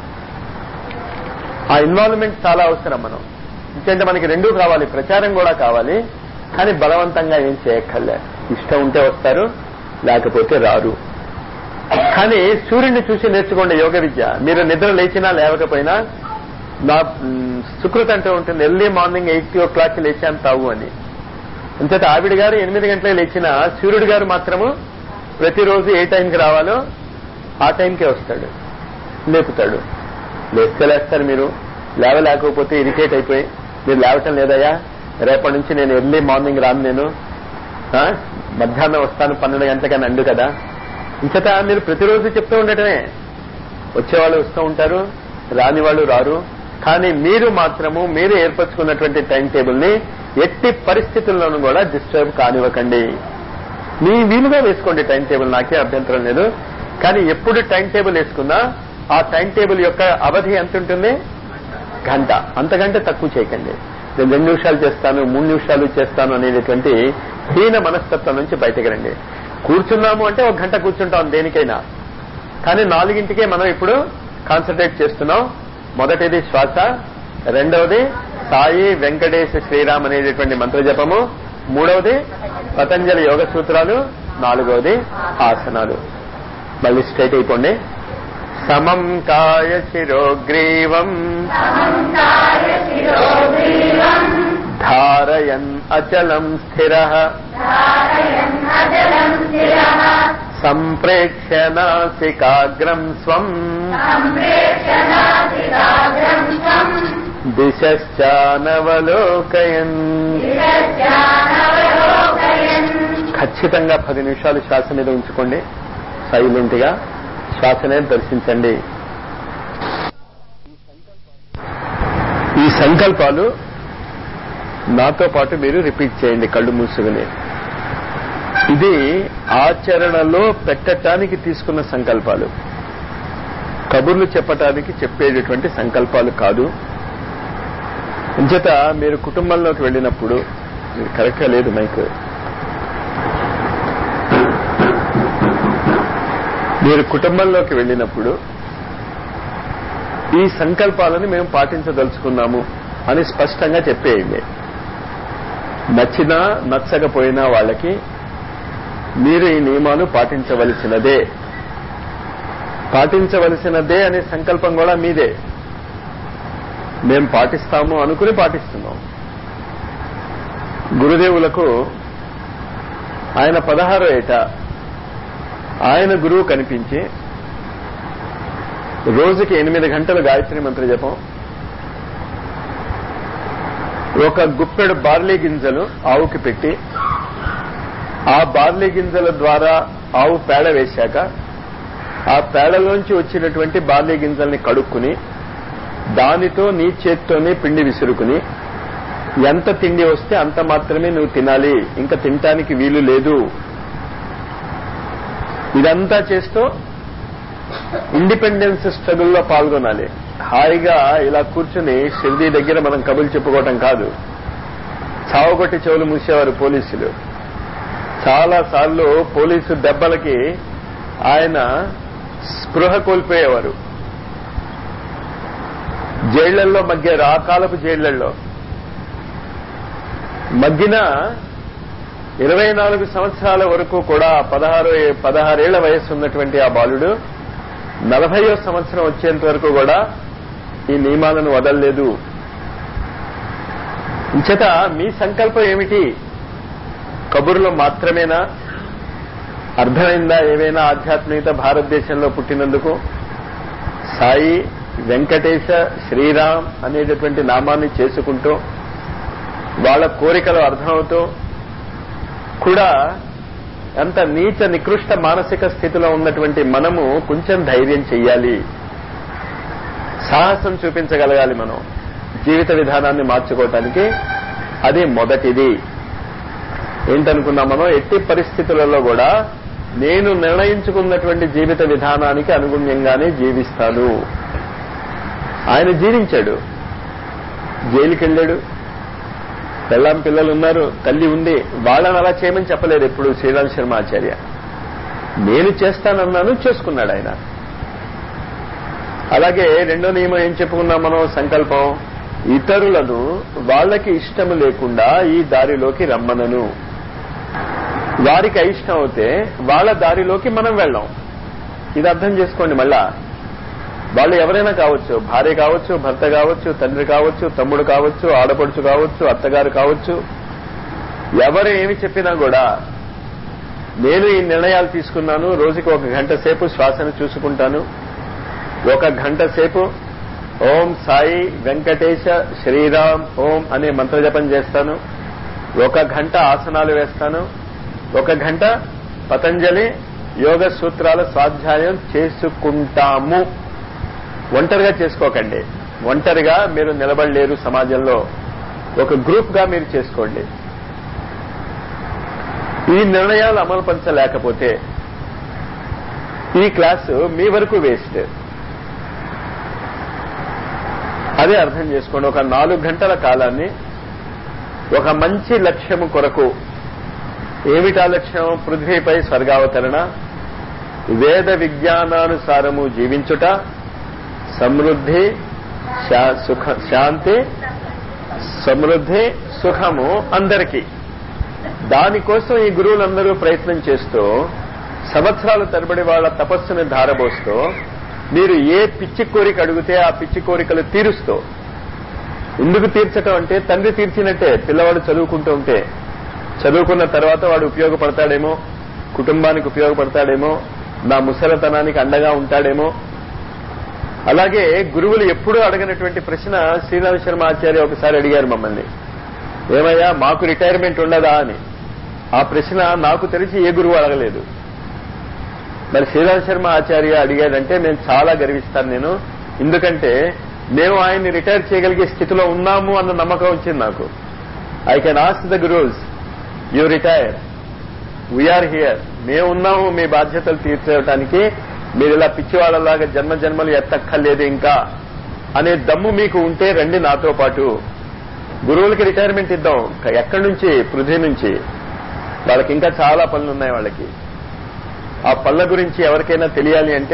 ఆ ఇన్వాల్వ్మెంట్ చాలా అవసరం మనం ఎందుకంటే మనకి రెండూ కావాలి ప్రచారం కూడా కావాలి కానీ బలవంతంగా ఏం చేయక్కర్లే ఇష్టం ఉంటే వస్తారు లేకపోతే రారు కానీ సూర్యుడిని చూసి నేర్చుకోండి యోగ విద్య మీరు నిద్ర లేచినా లేవకపోయినా నా సుకృత అంటూ ఉంటుంది early morning eight o'clock లేచాను తావు అని అంచేత ఆవిడ గారు ఎనిమిది గంటలే లేచిన సూర్యుడు గారు మాత్రము ప్రతిరోజు ఏ టైంకి రావాలో ఆ టైంకే వస్తాడు లేపుతాడు లేస్తే లేస్తారు మీరు లేవలేకపోతే ఇరిటేట్ అయిపోయి మీరు లేవటం లేదయ్యా రేపటి నుంచి నేను ఎర్లీ మార్నింగ్ రాను నేను ఆ, మధ్యాహ్నం వస్తాను పన్నెండు గంటలకని అండు కదా ఇంకట మీరు ప్రతిరోజు చెప్తూ ఉండటమే వచ్చేవాళ్ళు వస్తూ ఉంటారు రాని వాళ్ళు రారు కానీ మీరు మాత్రము మీరు ఏర్పరచుకున్నటువంటి టైం టేబుల్ ని ఎట్టి పరిస్థితుల్లోనూ కూడా డిస్టర్బ్ కానివ్వకండి మీ వీలుగా వేసుకోండి టైం టేబుల్ నాకే అభ్యంతరం లేదు కానీ ఎప్పుడు టైం టేబుల్ వేసుకున్నా ఆ టైం టేబుల్ యొక్క అవధి ఎంత ఉంటుంది గంట అంతకంటే తక్కువ చేయకండి నేను రెండు నిమిషాలు చేస్తాను మూడు నిమిషాలు చేస్తాను అనేటువంటి హీన మనస్తత్వం నుంచి బయటకు రండి కూర్చున్నాము అంటే ఒక గంట కూర్చుంటాం దేనికైనా కానీ నాలుగింటికే మనం ఇప్పుడు కాన్సన్ట్రేట్ చేస్తున్నాం మొదటిది శ్వాస రెండవది సాయి వెంకటేశ శ్రీరామ్ అనేటటువంటి మంత్ర జపము మూడవది పతంజలి యోగ సూత్రాలు నాలుగవది ఆసనాలు మళ్ళీ స్ట్రైట్ అయిపోండి సమం కాయ శిరోగ్రీవం సమంకాయ శిరోగ్రీవం ధారయన్ అచలం స్థిర ధారయన్ అజలం శిరః సంప్రేక్ష్య నాసికాగ్రం స్వం సంప్రేక్షణాసికాగ్రం త్వం దిశానవలోకయన్ శిరశ్చానవలోకయన్ ఖచ్చితంగా పది నిమిషాలు శ్వాస మీద ఉంచుకోండి సైలెంట్ గా శ్వాసనే దర్శించండి ఈ సంకల్పాలు నాతో పాటు మీరు రిపీట్ చేయండి కళ్ళు మూసుకుని ఇది ఆచరణలో పెట్టటానికి తీసుకున్న సంకల్పాలు కబుర్లు చెప్పటానికి చెప్పేటటువంటి సంకల్పాలు కాదు అంచేత మీరు కుటుంబంలోకి వెళ్ళినప్పుడు ఇది కరెక్ట్గా లేదు మైక్ మీరు కుటుంబంలోకి వెళ్ళినప్పుడు ఈ సంకల్పాలను మేము పాటించదలుచుకున్నాము అని స్పష్టంగా చెప్పేయండి నచ్చినా నచ్చకపోయినా వాళ్ళకి మీరు ఈ నియమాలు పాటించవలసినదే పాటించవలసినదే అనే సంకల్పం కూడా మీదే మేం పాటిస్తాము అనుకుని పాటిస్తున్నాం గురుదేవులకు ఆయన పదహారో ఏట ఆయన గురువు కనిపించి రోజుకి ఎనిమిది గంటలు గాయత్రి మంత్ర జపం ఒక గుప్పెడు బార్లీ గింజలు ఆవుకి పెట్టి ఆ బార్లీ గింజల ద్వారా ఆవు పేడ వేశాక ఆ పేడలోంచి వచ్చినటువంటి బార్లీ గింజల్ని కడుక్కుని దానితో నీ చేత్తోనే పిండి విసురుకుని ఎంత తిండి వస్తే అంత మాత్రమే నువ్వు తినాలి ఇంకా తినటానికి వీలు లేదు ఇదంతా చేస్తూ ఇండిపెండెన్స్ స్ట్రగుల్లో పాల్గొనాలి హాయిగా ఇలా కూర్చుని షిర్దీ దగ్గర మనం కబులు చెప్పుకోవటం కాదు చావగొట్టి చెవులు మూసేవారు పోలీసులు చాలా సార్లు పోలీసు దెబ్బలకి ఆయన స్పృహ కోల్పోయేవారు జైళ్లలో మగ్గారు ఆ కాలపు జైళ్లలో మగ్గిన ఇరవై నాలుగు సంవత్సరాల వరకు కూడా పదహారు పదహారేళ్ల వయస్సు ఉన్నటువంటి ఆ బాలుడు నలభయో సంవత్సరం వచ్చేంత వరకు కూడా ఈ నియమాలను వదలలేదు ఇంచేత మీ సంకల్పం ఏమిటి కబుర్లో మాత్రమేనా అర్థమైందా ఏవైనా ఆధ్యాత్మికత భారతదేశంలో పుట్టినందుకు సాయి వెంకటేశ శ్రీరామ్ అనేటటువంటి నామాన్ని చేసుకుంటూ వాళ్ళ కోరికలు అర్థమవుతూ కూడా ఎంత నీచ నికృష్ట మానసిక స్థితిలో ఉన్నటువంటి మనము కొంచెం ధైర్యం చెయ్యాలి సాహసం చూపించగలగాలి మనం జీవిత విధానాన్ని మార్చుకోవటానికి అది మొదటిది ఏంటనుకున్నాం మనం ఎట్టి పరిస్థితులలో కూడా నేను నిర్ణయించుకున్నటువంటి జీవిత విధానానికి అనుగుణ్యంగానే జీవిస్తాను ఆయన జీవించాడు జైలుకి వెళ్ళాడు పెళ్ళాం పిల్లలు ఉన్నారు తల్లి ఉంది వాళ్ళని అలా చేయమని చెప్పలేదు ఎప్పుడు శ్రీరామ్ శర్మ ఆచార్య నేను చేస్తానన్నాను చేసుకున్నాడు ఆయన అలాగే రెండో నియమం ఏం చెప్పుకున్నాం మనం సంకల్పం ఇతరులను వాళ్ళకి ఇష్టం లేకుండా ఈ దారిలోకి రమ్మనను వారికి అయిష్టం అవుతే వాళ్ళ దారిలోకి మనం వెళ్ళాం ఇది అర్థం చేసుకోండి మళ్ళా వాళ్ళు ఎవరైనా కావచ్చు భార్య కావచ్చు భర్త కావచ్చు తండ్రి కావచ్చు తమ్ముడు కావచ్చు ఆడపడుచు కావచ్చు అత్తగారు కావచ్చు ఎవరు ఏమి చెప్పినా కూడా నేను ఈ నిర్ణయాలు తీసుకున్నాను రోజుకి ఒక గంట సేపు శ్వాసను చూసుకుంటాను ఒక గంట సేపు ఓం సాయి వెంకటేశ శ్రీరామ్ ఓం అనే మంత్రజపం చేస్తాను ఒక గంట ఆసనాలు వేస్తాను ఒక గంట పతంజలి యోగ సూత్రాల స్వాధ్యాయం చేసుకుంటాము ఒంటరిగా చేసుకోకండి ఒంటరిగా మీరు నిలబడలేరు సమాజంలో ఒక గ్రూప్ గా మీరు చేసుకోండి ఈ నిర్ణయాలు అమలుపరచలేకపోతే ఈ క్లాసు మీ వరకు వేస్ట్ అదే అర్థం చేసుకోండి ఒక నాలుగు గంటల కాలాన్ని ఒక మంచి లక్ష్యము కొరకు ఏమిటా లక్ష్యం పృథ్వీపై స్వర్గావతరణ వేద విజ్ఞానానుసారము జీవించుట సమృద్ధి శా- సుఖ శాంతి సమృద్ధి సుఖము అందరికీ దానికోసం ఈ గురువులందరూ ప్రయత్నం చేస్తూ సంవత్సరాల తరబడి వాళ్ళ తపస్సుని ధారబోస్తూ మీరు ఏ పిచ్చి కోరిక అడిగితే ఆ పిచ్చి కోరికలు తీరుస్తూ ఎందుకు తీర్చటం అంటే తండ్రి తీర్చినట్టే పిల్లవాడు చదువుకుంటూ ఉంటే చదువుకున్న తర్వాత వాడు ఉపయోగపడతాడేమో కుటుంబానికి ఉపయోగపడతాడేమో నా ముసలతనానికి అండగా ఉంటాడేమో అలాగే గురువులు ఎప్పుడూ అడగనటువంటి ప్రశ్న శ్రీరామ శర్మ ఆచార్య ఒకసారి అడిగారు మమ్మల్ని ఏమయ్యా మాకు రిటైర్మెంట్ ఉండదా అని ఆ ప్రశ్న నాకు తెలిసి ఏ గురువు అడగలేదు మరి శ్రీరామ శర్మ ఆచార్య అడిగాడంటే నేను చాలా గర్విస్తాను నేను ఎందుకంటే మేము ఆయన్ని రిటైర్ చేయగలిగే స్థితిలో ఉన్నాము అన్న నమ్మకం వచ్చింది నాకు I can ask the gurus you retire we are here మేము ఉన్నాము మీ బాధ్యతలు తీర్చడానికి మీరు ఇలా పిచ్చివాళ్ళలాగా జన్మ జన్మలు ఎత్తక్కర్లేదు ఇంకా అనే దమ్ము మీకు ఉంటే రండి నాతో పాటు గురువులకి రిటైర్మెంట్ ఇద్దాం ఎక్కడి నుంచి పృథ్వీ నుంచి వాళ్ళకి ఇంకా చాలా పనులు ఉన్నాయి వాళ్ళకి ఆ పళ్ళ గురించి ఎవరికైనా తెలియాలి అంటే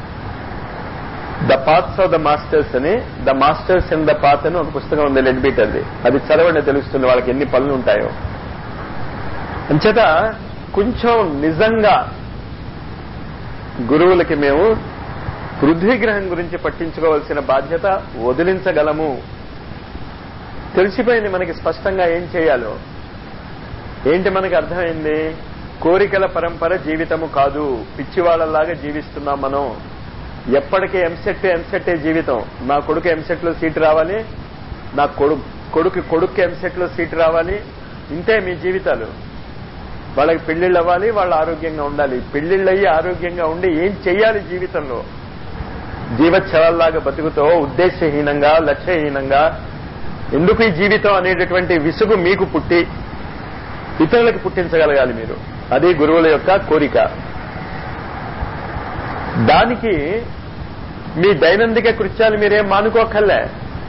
the paths of the masters అని the masters in the path అని ఒక పుస్తకం ఉంది లెడ్ బీటర్ది అది చదవండి తెలుస్తుంది వాళ్ళకి ఎన్ని పనులు ఉంటాయో అంచేత కొంచెం నిజంగా గురువులకి మేము పృథ్వీ గ్రహం గురించి పట్టించుకోవాల్సిన బాధ్యత వదిలించగలము తెలిసిపోయింది మనకి స్పష్టంగా ఏం చేయాలో ఏంటి మనకి అర్థమైంది కోరికల పరంపర జీవితము కాదు పిచ్చివాళ్ళలాగా జీవిస్తున్నాం మనం ఎప్పటికీ ఎంసెట్ ఎంసెట్టే జీవితం నా కొడుకు ఎంసెట్ లో సీట్ రావాలి నా కొడుకు కొడుకు కొడుకు ఎంసెట్ లో సీట్ రావాలి ఇంతే మీ జీవితాలు వాళ్ళకి పెళ్లిళ్ళు అవ్వాలి వాళ్ళు ఆరోగ్యంగా ఉండాలి పెళ్లిళ్ళు అయ్యి ఆరోగ్యంగా ఉండి ఏం చెయ్యాలి జీవితంలో జీవచ్ఛవాల్లాగా బతుకుతో ఉద్దేశహీనంగా లక్ష్యహీనంగా ఎందుకు ఈ జీవితం అనేటటువంటి విసుగు మీకు పుట్టి ఇతరులకు పుట్టించగలగాలి మీరు అది గురువుల యొక్క కోరిక దానికి మీ దైనందిక కృత్యాలు మీరేం మానుకోకర్లే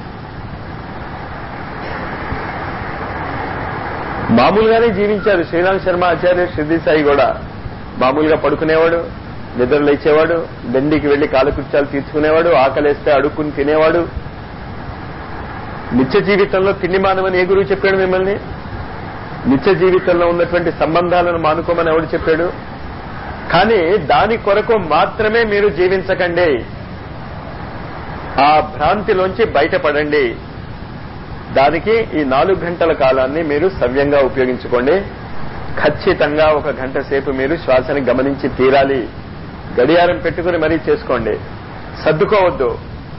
మామూలుగానే జీవించారు శ్రీరామ్ శర్మ ఆచార్య షిర్ది సాయి కూడా మామూలుగా పడుకునేవాడు నిద్ర లేచేవాడు దండికి వెళ్లి కాలకృత్యాలు తీర్చుకునేవాడు ఆకలేస్తే అడుక్కుని తినేవాడు నిత్య జీవితంలో తిండి మానవని ఏ గురువు చెప్పాడు మిమ్మల్ని నిత్య జీవితంలో ఉన్నటువంటి సంబంధాలను మానుకోమని ఎవడు చెప్పాడు కానీ దాని కొరకు మాత్రమే మీరు జీవించకండి ఆ భ్రాంతిలోంచి బయటపడండి దానికి ఈ నాలుగు గంటల కాలాన్ని మీరు సవ్యంగా ఉపయోగించుకోండి ఖచ్చితంగా ఒక గంట సేపు మీరు శ్వాసని గమనించి తీరాలి గడియారం పెట్టుకుని మరీ చేసుకోండి సర్దుకోవద్దు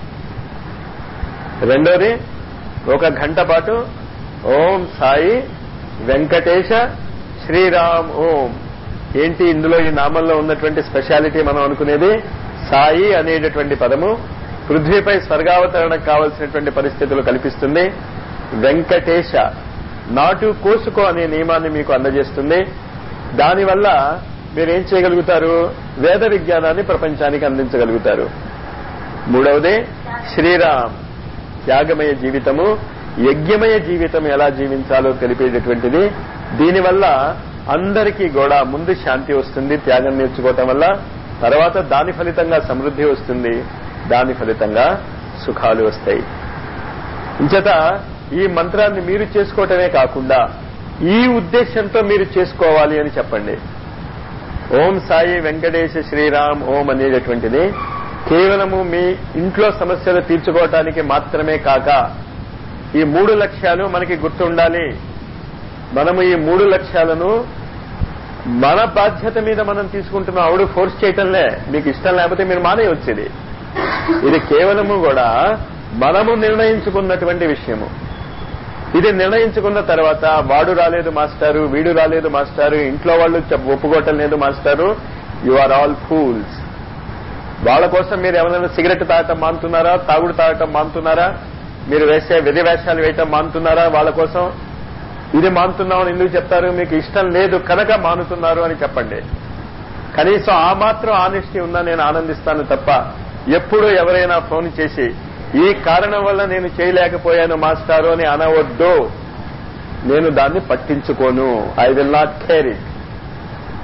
రెండోది ఒక గంట పాటు ఓం సాయి వెంకటేశ శ్రీరామ్ ఓం ఏంటి ఇందులో ఈ నామంలో ఉన్నటువంటి స్పెషాలిటీ మనం అనుకునేది సాయి అనేటటువంటి పదము పృథ్వీపై స్వర్గావతరణకు కావలసినటువంటి పరిస్థితులు కల్పిస్తుంది వెంకటేశ నాటు కోసుకో అనే నియమాన్ని మీకు అందజేస్తుంది దానివల్ల మీరేం చేయగలుగుతారు వేద విజ్ఞానాన్ని ప్రపంచానికి అందించగలుగుతారు మూడవది శ్రీరామ్ త్యాగమయ జీవితము యజ్ఞమయ జీవితం ఎలా జీవించాలో తెలిపేటటువంటిది దీనివల్ల అందరికీ కూడా ముందు శాంతి వస్తుంది త్యాగం నేర్చుకోవటం వల్ల తర్వాత దాని ఫలితంగా సమృద్ధి వస్తుంది దాని ఫలితంగా సుఖాలు వస్తాయి ఇంచేత ఈ మంత్రాన్ని మీరు చేసుకోవటమే కాకుండా ఈ ఉద్దేశంతో మీరు చేసుకోవాలి అని చెప్పండి ఓం సాయి వెంకటేశ శ్రీరామ్ ఓం అనేటటువంటిది కేవలము మీ ఇంట్లో సమస్యలు తీర్చుకోవటానికి మాత్రమే కాక ఈ మూడు లక్ష్యాలు మనకి గుర్తుండాలి మనము ఈ మూడు లక్ష్యాలను మన బాధ్యత మీద మనం తీసుకుంటున్నాం ఆవిడ ఫోర్స్ చేయటంలే మీకు ఇష్టం లేకపోతే మీరు మానేయొచ్చేది ఇది కేవలము కూడా మనము నిర్ణయించుకున్నటువంటి విషయము ఇది నిర్ణయించుకున్న తర్వాత వాడు రాలేదు మాస్టారు వీడు రాలేదు మాస్టారు ఇంట్లో వాళ్ళు చెప్- ఒప్పుకోవటం లేదు మాస్టారు యు ఆర్ ఆల్ ఫూల్స్ వాళ్ళ కోసం మీరు ఎవరైనా సిగరెట్ తాగటం మానుతున్నారా తాగుడు తాగటం మానుతున్నారా మీరు వేసే విధి వేషాలు వేయటం మానుతున్నారా వాళ్ళ కోసం ఇది మానుతున్నామని ఎందుకు చెప్తారు మీకు ఇష్టం లేదు కనుక మానుతున్నారు అని చెప్పండి కనీసం ఆ మాత్రం ఆనెస్టీ ఉన్నా నేను ఆనందిస్తాను తప్ప ఎప్పుడు ఎవరైనా ఫోన్ చేసి ఈ కారణం వల్ల నేను చేయలేకపోయాను మాస్టారు అని అనవద్దు నేను దాన్ని పట్టించుకోను I will not care it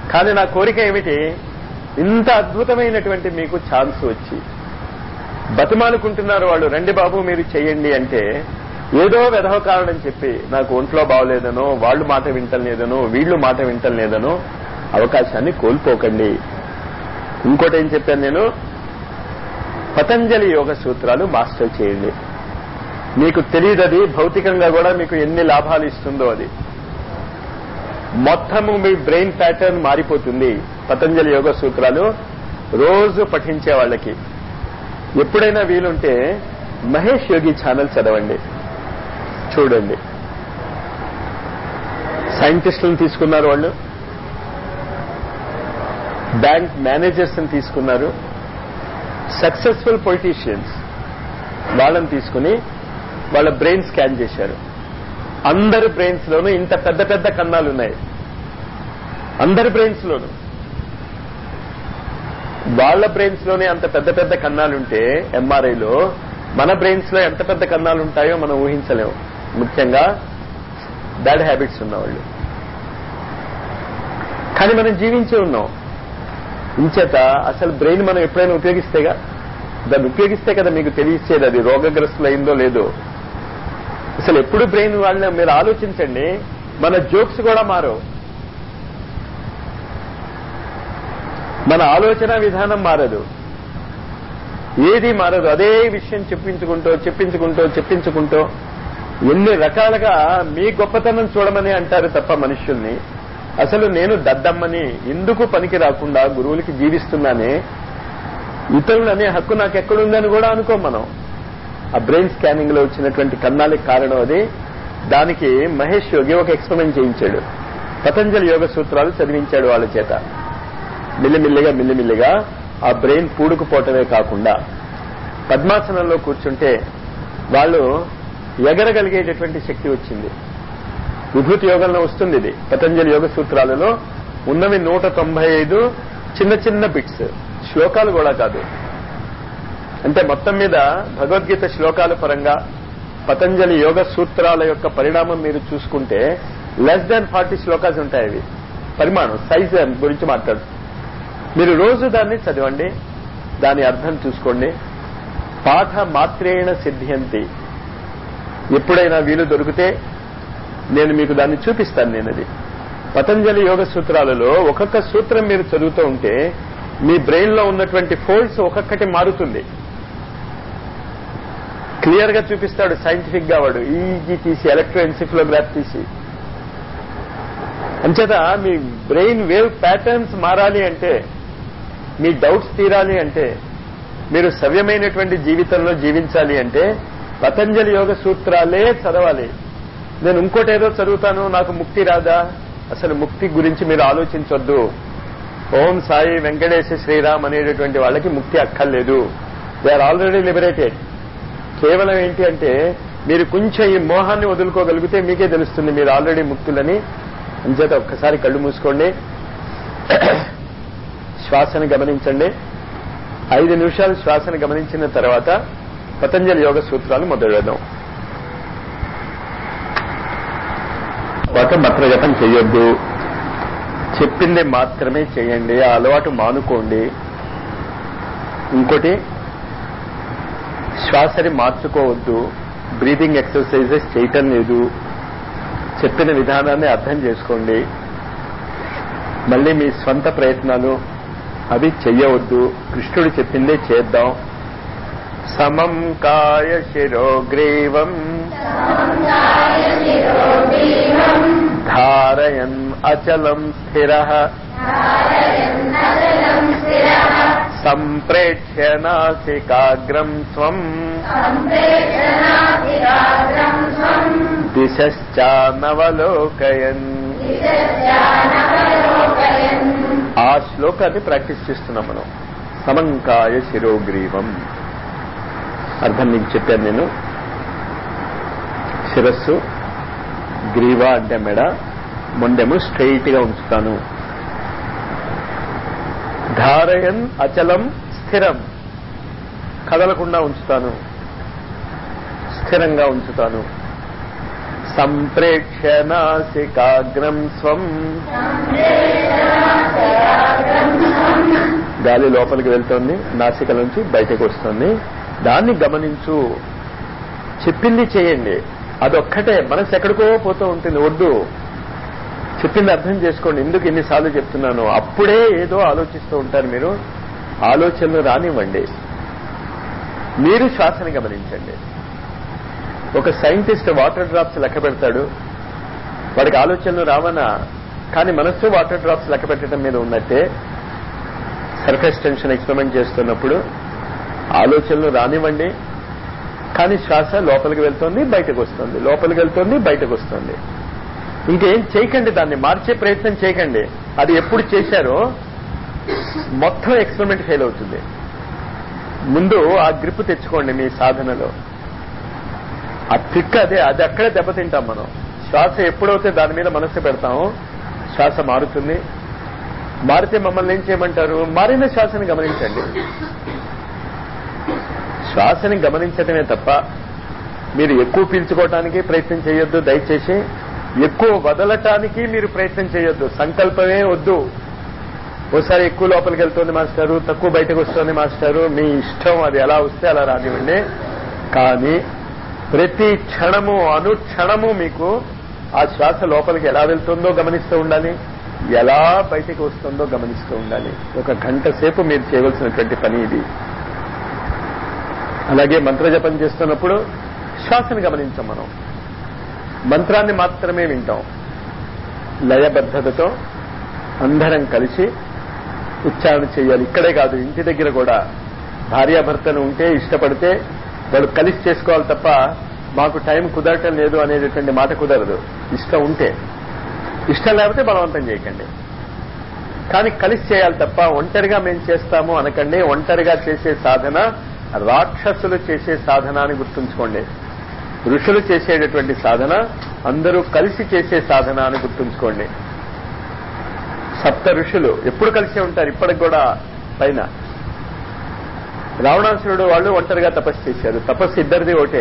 కానీ నా కోరిక ఏమిటి ఇంత అద్భుతమైనటువంటి మీకు ఛాన్స్ వచ్చి బతిమాలుకుంటున్నారు వాళ్ళు రండి బాబు మీరు చెయ్యండి అంటే ఏదో వెధవ కారణం చెప్పి నాకు ఒంట్లో బాగోలేదనో వాళ్ళు మాట వింటలేదనో వీళ్ళు మాట వింటలేదనో అవకాశాన్ని కోల్పోకండి ఇంకోటి ఏం చెప్పాను నేను పతంజలి యోగ సూత్రాలు మాస్టర్ చేయండి మీకు తెలియదు అది భౌతికంగా కూడా మీకు ఎన్ని లాభాలు ఇస్తుందో అది మొత్తము మీ బ్రెయిన్ ప్యాటర్న్ మారిపోతుంది పతంజలి యోగ సూత్రాలు రోజు పఠించే వాళ్ళకి ఎప్పుడైనా వీలుంటే మహేష్ యోగి ఛానల్ చదవండి చూడండి సైంటిస్టులను తీసుకున్నారు వాళ్ళు బ్యాంక్ మేనేజర్స్ తీసుకున్నారు సక్సెస్ఫుల్ పొలిటీషియన్స్ వాళ్ళని తీసుకుని వాళ్ళ బ్రెయిన్ స్కాన్ చేశారు అందరి బ్రెయిన్స్ లోనూ ఇంత పెద్ద పెద్ద కన్నాలు ఉన్నాయి అందరి బ్రెయిన్స్ లోనూ వాళ్ళ బ్రెయిన్స్ లోనే అంత పెద్ద పెద్ద కన్నాలుంటే ఎంఆర్ఐలో మన బ్రెయిన్స్ లో ఎంత పెద్ద కన్నాలు ఉంటాయో మనం ఊహించలేము ముఖ్యంగా బ్యాడ్ హ్యాబిట్స్ ఉన్నవాళ్ళు కానీ మనం జీవించి ఉన్నాం ఇంచేత అసలు బ్రెయిన్ మనం ఎప్పుడైనా ఉపయోగిస్తేగా దాన్ని ఉపయోగిస్తే కదా మీకు తెలియచేది అది రోగగ్రస్తులైందో లేదో అసలు ఎప్పుడు బ్రెయిన్ వాళ్ళని మీరు ఆలోచించండి మన జోక్స్ కూడా మారవు మన ఆలోచన విధానం మారదు ఏది మారదు అదే విషయం చెప్పించుకుంటూ చెప్పించుకుంటూ చెప్పించుకుంటూ ఎన్ని రకాలుగా మీ గొప్పతనం చూడమని అంటారు తప్ప మనుషుల్ని అసలు నేను దద్దమ్మని ఎందుకు పనికి రాకుండా గురువులకి జీవిస్తున్నానే ఇతరులు అనే హక్కు నాకు ఎక్కడుందని కూడా అనుకోం మనం ఆ బ్రెయిన్ స్కానింగ్ లో వచ్చినటువంటి కన్నాలకి కారణం అది దానికి మహేష్ యోగి ఒక ఎక్స్పెరిమెంట్ చేయించాడు పతంజలి యోగ సూత్రాలు చదివించాడు వాళ్ళ చేత మిల్లిమిల్లిగా మిల్లిమిల్లిగా ఆ బ్రెయిన్ పూడుకుపోవటమే కాకుండా పద్మాసనంలో కూర్చుంటే వాళ్ళు ఎగరగలిగేటటువంటి శక్తి వచ్చింది విభూతి యోగంలో వస్తుంది ఇది పతంజలి యోగ సూత్రాలలో ఉన్నవి నూట తొంభై ఐదు చిన్న చిన్న బిట్స్ శ్లోకాలు కూడా కాదు అంటే మొత్తం మీద భగవద్గీత శ్లోకాల పరంగా పతంజలి యోగ సూత్రాల యొక్క పరిణామం మీరు చూసుకుంటే లెస్ దాన్ ఫార్టీ శ్లోకాస్ ఉంటాయి అవి పరిమాణం సైజ్ గురించి మాట్లాడు మీరు రోజు దాన్ని చదవండి దాని అర్థం చూసుకోండి పాఠ మాత్రేణ సిద్ధ్యంతి ఎప్పుడైనా వీలు దొరికితే నేను మీకు దాన్ని చూపిస్తాను నేను అది పతంజలి యోగ సూత్రాలలో ఒక్కొక్క సూత్రం మీరు చదువుతూ ఉంటే మీ బ్రెయిన్ లో ఉన్నటువంటి ఫోల్డ్స్ ఒక్కొక్కటి మారుతుంది క్లియర్ గా చూపిస్తాడు సైంటిఫిక్ గా వాడు ఈజీ తీసి ఎలక్ట్రో ఎన్సిఫ్లోగ్రాఫ్ తీసి అంచేత మీ బ్రెయిన్ వేవ్ ప్యాటర్న్స్ మారాలి అంటే మీ డౌట్స్ తీరాలి అంటే మీరు సవ్యమైనటువంటి జీవితంలో జీవించాలి అంటే పతంజలి యోగ సూత్రాలే చదవాలి నేను ఇంకోటి ఏదో చదువుతాను నాకు ముక్తి రాదా అసలు ముక్తి గురించి మీరు ఆలోచించొద్దు ఓం సాయి వెంకటేశ శ్రీరామ్ అనేటటువంటి వాళ్ళకి ముక్తి అక్కర్లేదు దే ఆర్ ఆల్రెడీ లిబరేటెడ్ కేవలం ఏంటి అంటే మీరు కొంచెం ఈ మోహాన్ని వదులుకోగలిగితే మీకే తెలుస్తుంది మీరు ఆల్రెడీ ముక్తులని అంచేత ఒక్కసారి కళ్ళు మూసుకోండి శ్వాసను గమనించండి ఐదు నిమిషాలు శ్వాసను గమనించిన తర్వాత పతంజలి యోగ సూత్రాలు మొదలెడదాం తర్వాత మంత్రజపం చేయొద్దు చెప్పింది మాత్రమే చేయండి ఆ అలవాటు మానుకోండి ఇంకోటి శ్వాసని మార్చుకోవద్దు బ్రీతింగ్ ఎక్సర్సైజెస్ చేయటం లేదు చెప్పిన విధానాన్ని అర్థం చేసుకోండి మళ్ళీ మీ స్వంత ప్రయత్నాలు అవి చెయ్యవద్దు కృష్ణుడు చెప్పిందే చేద్దాం సమం కాయ శిరోగ్రీవం ధారయన్ అచలం స్థిర సంప్రేక్ష్య నాసికాగ్రం స్వం దిశానవలోకయన్ ఆ శ్లోకాన్ని ప్రాక్టీస్ చేస్తున్నాం మనం సమంకాయ శిరోగ్రీవం అర్థం మీకు చెప్పాను నేను శిరస్సు గ్రీవ అంటే మెడ మొండెము స్ట్రైట్ గా ఉంచుతాను ధారయన్ అచలం స్థిరం కదలకుండా ఉంచుతాను స్థిరంగా ఉంచుతాను సంప్రేక్ష్య నాసికాగ్రం స్వం గాలి లోపలికి వెళ్తోంది నాసిక నుంచి బయటకు వస్తుంది దాన్ని గమనించు చెప్పింది చేయండి అదొక్కటే మనసు ఎక్కడికో పోతూ ఉంటుంది వద్దు చెప్పింది అర్థం చేసుకోండి ఎందుకు ఎన్నిసార్లు చెప్తున్నాను అప్పుడే ఏదో ఆలోచిస్తూ ఉంటారు మీరు ఆలోచనలు రానివ్వండి మీరు శ్వాసని గమనించండి ఒక సైంటిస్ట్ వాటర్ డ్రాప్స్ లెక్క పెడతాడు వాడికి ఆలోచనలు రావనా కానీ మనస్సు వాటర్ డ్రాప్స్ లెక్క పెట్టడం మీద ఉన్నట్టే సర్ఫేస్ టెన్షన్ ఎక్స్పెరిమెంట్ చేస్తున్నప్పుడు ఆలోచనలు రానివ్వండి కానీ శ్వాస లోపలికి వెళ్తుంది బయటకు వస్తుంది లోపలికి వెళ్తుంది బయటకు వస్తుంది ఇంకేం చేయకండి దాన్ని మార్చే ప్రయత్నం చేయకండి అది ఎప్పుడు చేశారో మొత్తం ఎక్స్పెరిమెంట్ ఫెయిల్ అవుతుంది ముందు ఆ గ్రిప్ తెచ్చుకోండి మీ సాధనలో ఆ ట్రిక్ అదే అది అక్కడే దెబ్బతింటాం మనం శ్వాస ఎప్పుడైతే దాని మీద మనస్సు పెడతామో శ్వాస మారుతుంది మారితే మమ్మల్ని ఏం చేయమంటారు మారిన శ్వాసని గమనించండి శ్వాసని గమనించటమే తప్ప మీరు ఎక్కువ పీల్చుకోవటానికి ప్రయత్నం చేయొద్దు దయచేసి ఎక్కువ వదలటానికి మీరు ప్రయత్నం చేయొద్దు సంకల్పమే వద్దు ఓసారి ఎక్కువ లోపలికి వెళ్తుంది మాస్టారు తక్కువ బయటకు వస్తుంది మాస్టారు మీ ఇష్టం అది ఎలా వస్తే అలా రానివ్వండి కానీ ప్రతి క్షణము అనుక్షణము మీకు ఆ శ్వాస లోపలికి ఎలా వెళ్తుందో గమనిస్తూ ఉండాలి ఎలా బయటికి వస్తుందో గమనిస్తూ ఉండాలి ఒక గంట సేపు మీరు చేయవలసినటువంటి పని ఇది అలాగే మంత్రజపం చేస్తున్నప్పుడు శ్వాసను గమనించాం మనం మంత్రాన్ని మాత్రమే వింటాం లయబద్ధతతో అందరం కలిసి ఉచ్చారణ చేయాలి ఇక్కడే కాదు ఇంటి దగ్గర కూడా భార్యాభర్తలు ఉంటే ఇష్టపడితే వాళ్ళు కలిసి చేసుకోవాలి తప్ప మాకు టైం కుదరటం లేదు అనేటటువంటి మాట కుదరదు ఇష్టం ఉంటే ఇష్టం లేకపోతే బలవంతం చేయకండి కానీ కలిసి చేయాలి తప్ప ఒంటరిగా మేము చేస్తాము అనకండి ఒంటరిగా చేసే సాధన రాక్షసులు చేసే సాధన అని గుర్తుంచుకోండి ఋషులు చేసేటటువంటి సాధన అందరూ కలిసి చేసే సాధన అని గుర్తుంచుకోండి సప్త ఋషులు ఎప్పుడు కలిసే ఉంటారు ఇప్పటికి కూడా పైన రావణాసురుడు వాళ్ళు ఒంటరిగా తపస్సు చేశారు తపస్సు ఇద్దరిది ఒకటే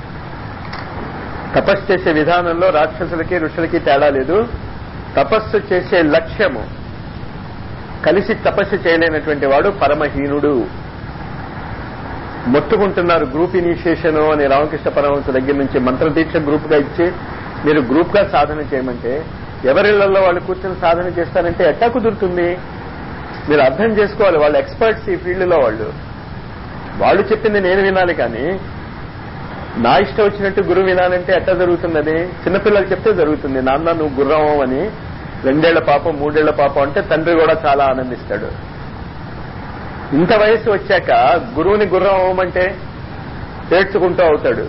తపస్సు చేసే విధానంలో రాక్షసులకి ఋషులకి తేడా లేదు తపస్సు చేసే లక్ష్యము కలిసి తపస్సు చేయలేనటువంటి వాడు పరమహీనుడు మొత్తుకుంటున్నారు గ్రూప్ ఇనిషియేషన్ అని రామకృష్ణ పరమహంస దగ్గర నుంచి మంత్రదీక్ష గ్రూప్ గా ఇచ్చి మీరు గ్రూప్ గా సాధన చేయమంటే ఎవరిళ్లలో వాళ్ళు కూర్చొని సాధన చేస్తారంటే ఎట్టా కుదురుతుంది మీరు అర్థం చేసుకోవాలి వాళ్ళు ఎక్స్పర్ట్స్ ఈ ఫీల్డ్ లో వాళ్ళు వాళ్ళు చెప్పింది నేను వినాలి కానీ నా ఇష్టం వచ్చినట్టు గురువు వినాలంటే ఎట్టా జరుగుతుంది అది చిన్నపిల్లలు చెప్తే జరుగుతుంది నాన్న నువ్వు గుర్రం అని రెండేళ్ల పాపం మూడేళ్ల పాపం అంటే తండ్రి కూడా చాలా ఆనందిస్తాడు ఇంత వయసు వచ్చాక గురువుని గుర్రం అవ్వమంటే పేర్చుకుంటూ అవుతాడు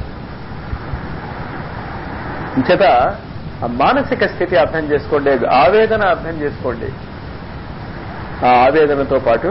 ఇంచేత ఆ మానసిక స్థితి అర్థం చేసుకోండి ఆవేదన అర్థం చేసుకోండి ఆ ఆవేదనతో పాటు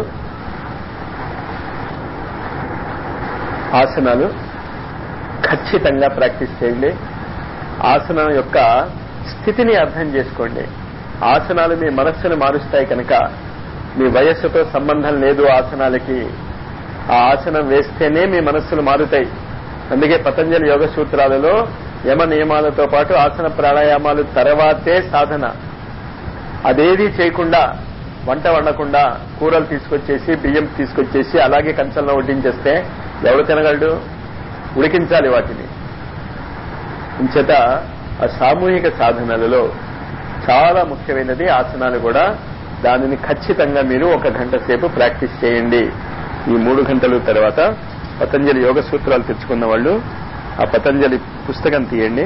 ఆసనాలు ఖచ్చితంగా ప్రాక్టీస్ చేయండి ఆసనం యొక్క స్థితిని అర్థం చేసుకోండి ఆసనాలు మీ మనస్సును మారుస్తాయి కనుక మీ వయస్సుతో సంబంధం లేదు ఆసనాలకి ఆ ఆసనం వేస్తేనే మీ మనస్సులు మారుతాయి అందుకే పతంజలి యోగ సూత్రాలలో యమ నియమాలతో పాటు ఆసన ప్రాణాయామాలు తర్వాతే సాధన అదేది చేయకుండా వంట వండకుండా కూరలు తీసుకొచ్చేసి బియ్యం తీసుకొచ్చేసి అలాగే కంచంలో వడ్డించేస్తే ఎవడు తినగలడు ఉడికించాలి వాటిని ఇంచేత ఆ సామూహిక సాధనలలో చాలా ముఖ్యమైనది ఆసనాలు కూడా దానిని ఖచ్చితంగా మీరు ఒక గంట సేపు ప్రాక్టీస్ చేయండి ఈ మూడు గంటల తర్వాత పతంజలి యోగ సూత్రాలు తెచ్చుకున్న వాళ్ళు ఆ పతంజలి పుస్తకం తీయండి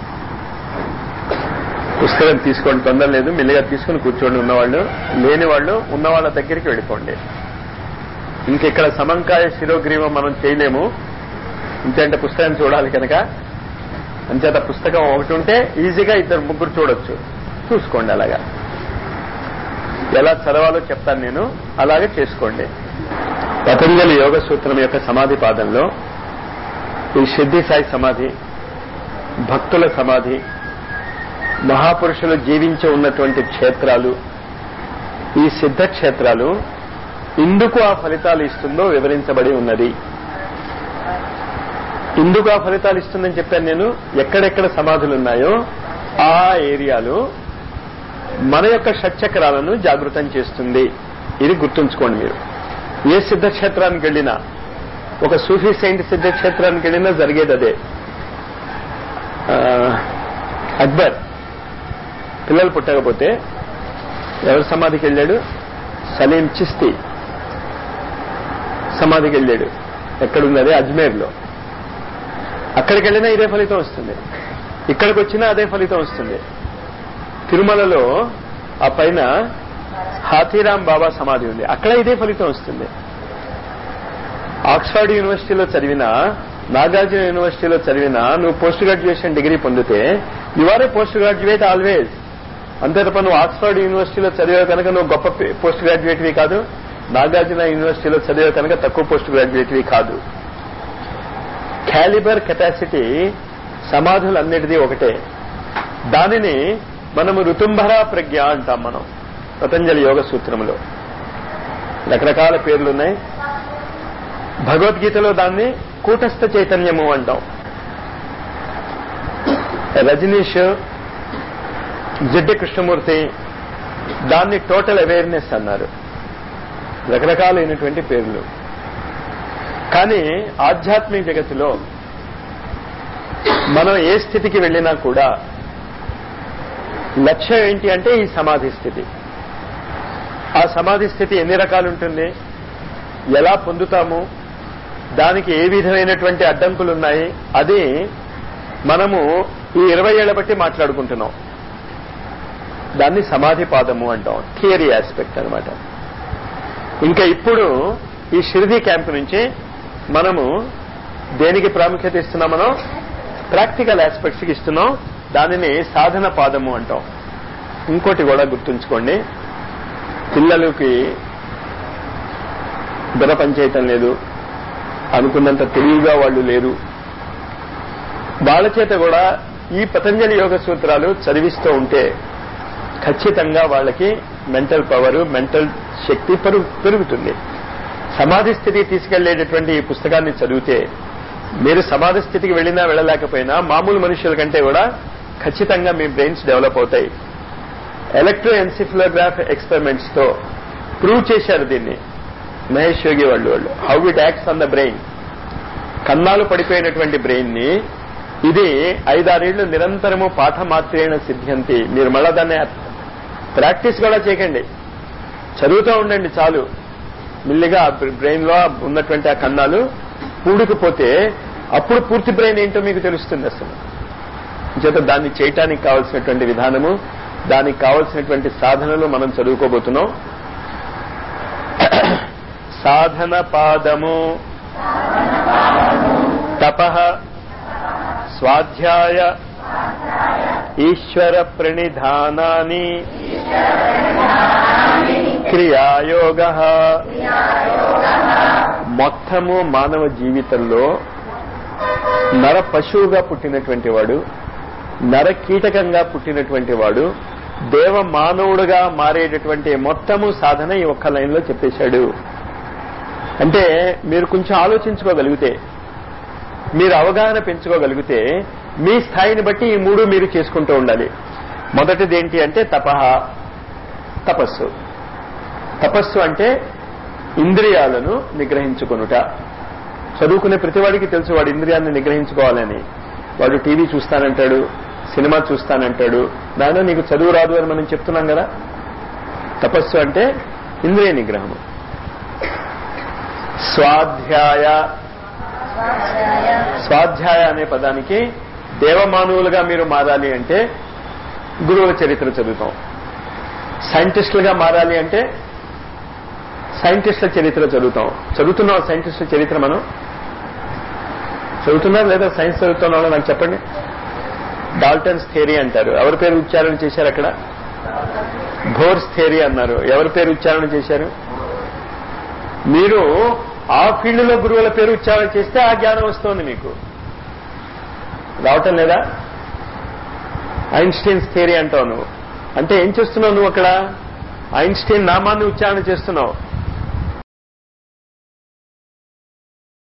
పుస్తకం తీసుకోండి తొందర లేదు మెల్లిగా తీసుకుని కూర్చోండి ఉన్నవాళ్ళు లేని వాళ్ళు ఉన్న వాళ్ళ దగ్గరికి వెళ్ళిపోండి ఇంకెక్కడ సమంకాయ శిరోగ్రీవం మనం చేయలేము ఇంకంటే పుస్తకం చూడాలి కనుక అంచేత పుస్తకం ఒకటి ఉంటే ఈజీగా ఇద్దరు ముగ్గురు చూడొచ్చు చూసుకోండి అలాగా ఎలా చదవాలో చెప్తాను నేను అలాగే చేసుకోండి పతంజలి యోగ సూత్రం యొక్క సమాధి పాదంలో ఈ సిద్ధి సాయి సమాధి భక్తుల సమాధి మహాపురుషులు జీవించి ఉన్నటువంటి క్షేత్రాలు ఈ సిద్ధ క్షేత్రాలు ఎందుకు ఆ ఫలితాలు ఇస్తుందో వివరించబడి ఉన్నది ఎందుకు ఆ ఫలితాలు ఇస్తుందని చెప్పాను నేను ఎక్కడెక్కడ సమాధులు ఉన్నాయో ఆ ఏరియాలో మన యొక్క షట్చక్రాలను జాగృతం చేస్తుంది ఇది గుర్తుంచుకోండి మీరు ఏ సిద్ధక్షేత్రానికి వెళ్ళినా ఒక సూఫీ సెయింట్ సిద్ధక్షేత్రానికి వెళ్ళినా జరిగేది అదే ఆ, అక్బర్ పిల్లలు పుట్టకపోతే ఎవరి సమాధికి వెళ్ళాడు సలీం చిస్తి సమాధికి వెళ్ళాడు ఎక్కడుంది అదే అజ్మేర్లో అక్కడికి వెళ్ళినా ఇదే ఫలితం వస్తుంది ఇక్కడికి వచ్చినా అదే ఫలితం వస్తుంది తిరుమలలో ఆ పైన హాతీరాం బాబా సమాధి ఉంది అక్కడ ఇదే ఫలితం వస్తుంది ఆక్స్ఫర్డ్ యూనివర్సిటీలో చదివినా నాగార్జున యూనివర్సిటీలో చదివినా నువ్వు పోస్ట్ గ్రాడ్యుయేషన్ డిగ్రీ పొందితే you are a post graduate always అంతే తప్ప నువ్వు ఆక్స్ఫర్డ్ యూనివర్సిటీలో చదివావు కనుక నువ్వు గొప్ప పోస్ట్ గ్రాడ్యుయేట్వి కాదు నాగార్జున యూనివర్సిటీలో చదివావు కనుక తక్కువ పోస్ట్ గ్రాడ్యుయేట్వి కాదు క్యాలిబర్ కెపాసిటీ సమాధులన్నిటిది ఒకటే దానిని మనము ఋతుంభర ప్రజ్ఞ అంటాం మనం పతంజలి యోగ సూత్రంలో రకరకాల పేర్లున్నాయి భగవద్గీతలో దాన్ని కూటస్థ చైతన్యము అంటాం రజనీష్ జిడ్డి కృష్ణమూర్తి దాన్ని టోటల్ అవేర్నెస్ అన్నారు రకరకాలైనటువంటి పేర్లు కానీ ఆధ్యాత్మిక జగత్తులో మనం ఏ స్థితికి వెళ్ళినా కూడా లక్ష్యం ఏంటి అంటే ఈ సమాధి స్థితి ఆ సమాధి స్థితి ఎన్ని రకాలు ఉంటుంది ఎలా పొందుతాము దానికి ఏ విధమైనటువంటి అడ్డంకులు ఉన్నాయి అది మనము ఈ ఇరవై ఏళ్ల బట్టి మాట్లాడుకుంటున్నాం దాన్ని సమాధి పాదము అంటాం థియరీ ఆస్పెక్ట్ అన్నమాట ఇంకా ఇప్పుడు ఈ షిరిడి క్యాంప్ నుంచి మనము దేనికి ప్రాముఖ్యత ఇస్తున్నాం మనం ప్రాక్టికల్ ఆస్పెక్ట్స్కి ఇస్తున్నాం దానిని సాధన పాదము అంటాం ఇంకోటి కూడా గుర్తుంచుకోండి పిల్లలకి బుర్ర పనిచేయటం లేదు అనుకున్నంత తెలివిగా వాళ్ళు లేరు వాళ్ళ చేత కూడా ఈ పతంజలి యోగ సూత్రాలు చదివిస్తూ ఉంటే ఖచ్చితంగా వాళ్ళకి మెంటల్ పవర్ మెంటల్ శక్తి పెరుగు పెరుగుతుంది సమాధి స్థితికి తీసుకెళ్లేటటువంటి ఈ పుస్తకాన్ని చదివితే మీరు సమాధి స్థితికి వెళ్ళినా వెళ్ళలేకపోయినా మామూలు మనుషుల కంటే కూడా ఖచ్చితంగా మీ బ్రెయిన్స్ డెవలప్ అవుతాయి ఎలక్ట్రో ఎన్సిఫ్లోగ్రాఫ్ ఎక్స్పెరిమెంట్స్ తో ప్రూవ్ చేశారు దీన్ని మహేష్ యోగి వాళ్ళు వాళ్ళు how it acts on the brain కన్నాలు పడిపోయినటువంటి బ్రెయిన్ ని ఇది ఐదారేళ్లు నిరంతరము పాఠమాత్రేణ సిద్ధ్యంతి మీరు మళ్ళా దాన్ని ప్రాక్టీస్ కూడా చేయకండి చదువుతూ ఉండండి చాలు మెల్లిగా బ్రెయిన్ లో ఉన్నటువంటి ఆ కన్నాలు పూడుకుపోతే అప్పుడు పూర్తి బ్రెయిన్ ఏంటో మీకు తెలుస్తుంది అసలు చేత దాన్ని చేయటానికి కావలసినటువంటి విధానము దానికి కావలసినటువంటి సాధనలు మనం చదువుకోబోతున్నాం సాధన పాదము తప స్వాధ్యాయ ఈశ్వర ప్రణిధానాని క్రియాయోగ మొత్తము మానవ జీవితంలో నర పశువుగా పుట్టినటువంటి వాడు నర కీటకంగా పుట్టినటువంటి వాడు దేవ మానవుడుగా మారేటటువంటి మొత్తము సాధన ఈ ఒక్క లైన్లో చెప్పేశాడు అంటే మీరు కొంచెం ఆలోచించుకోగలిగితే మీరు అవగాహన పెంచుకోగలిగితే మీ స్థాయిని బట్టి ఈ మూడు మీరు చేసుకుంటూ ఉండాలి మొదటిది ఏంటి అంటే తపహ తపస్సు తపస్సు అంటే ఇంద్రియాలను నిగ్రహించుకొనుట చదువుకునే ప్రతివాడికి తెలుసు వాడు ఇంద్రియాన్ని నిగ్రహించుకోవాలని వాడు టీవీ చూస్తానంటాడు సినిమా చూస్తానంటాడు దానిలో నీకు చదువు రాదు అని మనం చెప్తున్నాం కదా తపస్సు అంటే ఇంద్రియ నిగ్రహము స్వాధ్యాయ స్వాధ్యాయ అనే పదానికి దేవమానవులుగా మీరు మారాలి అంటే గురువుల చరిత్ర చదువుతాం సైంటిస్టులుగా మారాలి అంటే సైంటిస్టుల చరిత్ర చదువుతాం చదువుతున్నాం సైంటిస్టుల చరిత్ర మనం చదువుతున్నారు లేదా సైన్స్ చదువుతున్నారో నాకు చెప్పండి డాల్టన్స్ థియరీ అంటారు ఎవరి పేరు ఉచ్చారణ చేశారు అక్కడ భోర్స్ థియరీ అన్నారు ఎవరి పేరు ఉచ్చారణ చేశారు మీరు ఆ ఫీల్డ్ లో గురువుల పేరు ఉచ్చారణ చేస్తే ఆ జ్ఞానం వస్తుంది మీకు రావటం లేదా ఐన్స్టీన్స్ థియరీ అంటావు నువ్వు అంటే ఏం చేస్తున్నావు నువ్వు అక్కడ ఐన్స్టీన్ నామాన్ని ఉచ్చారణ చేస్తున్నావు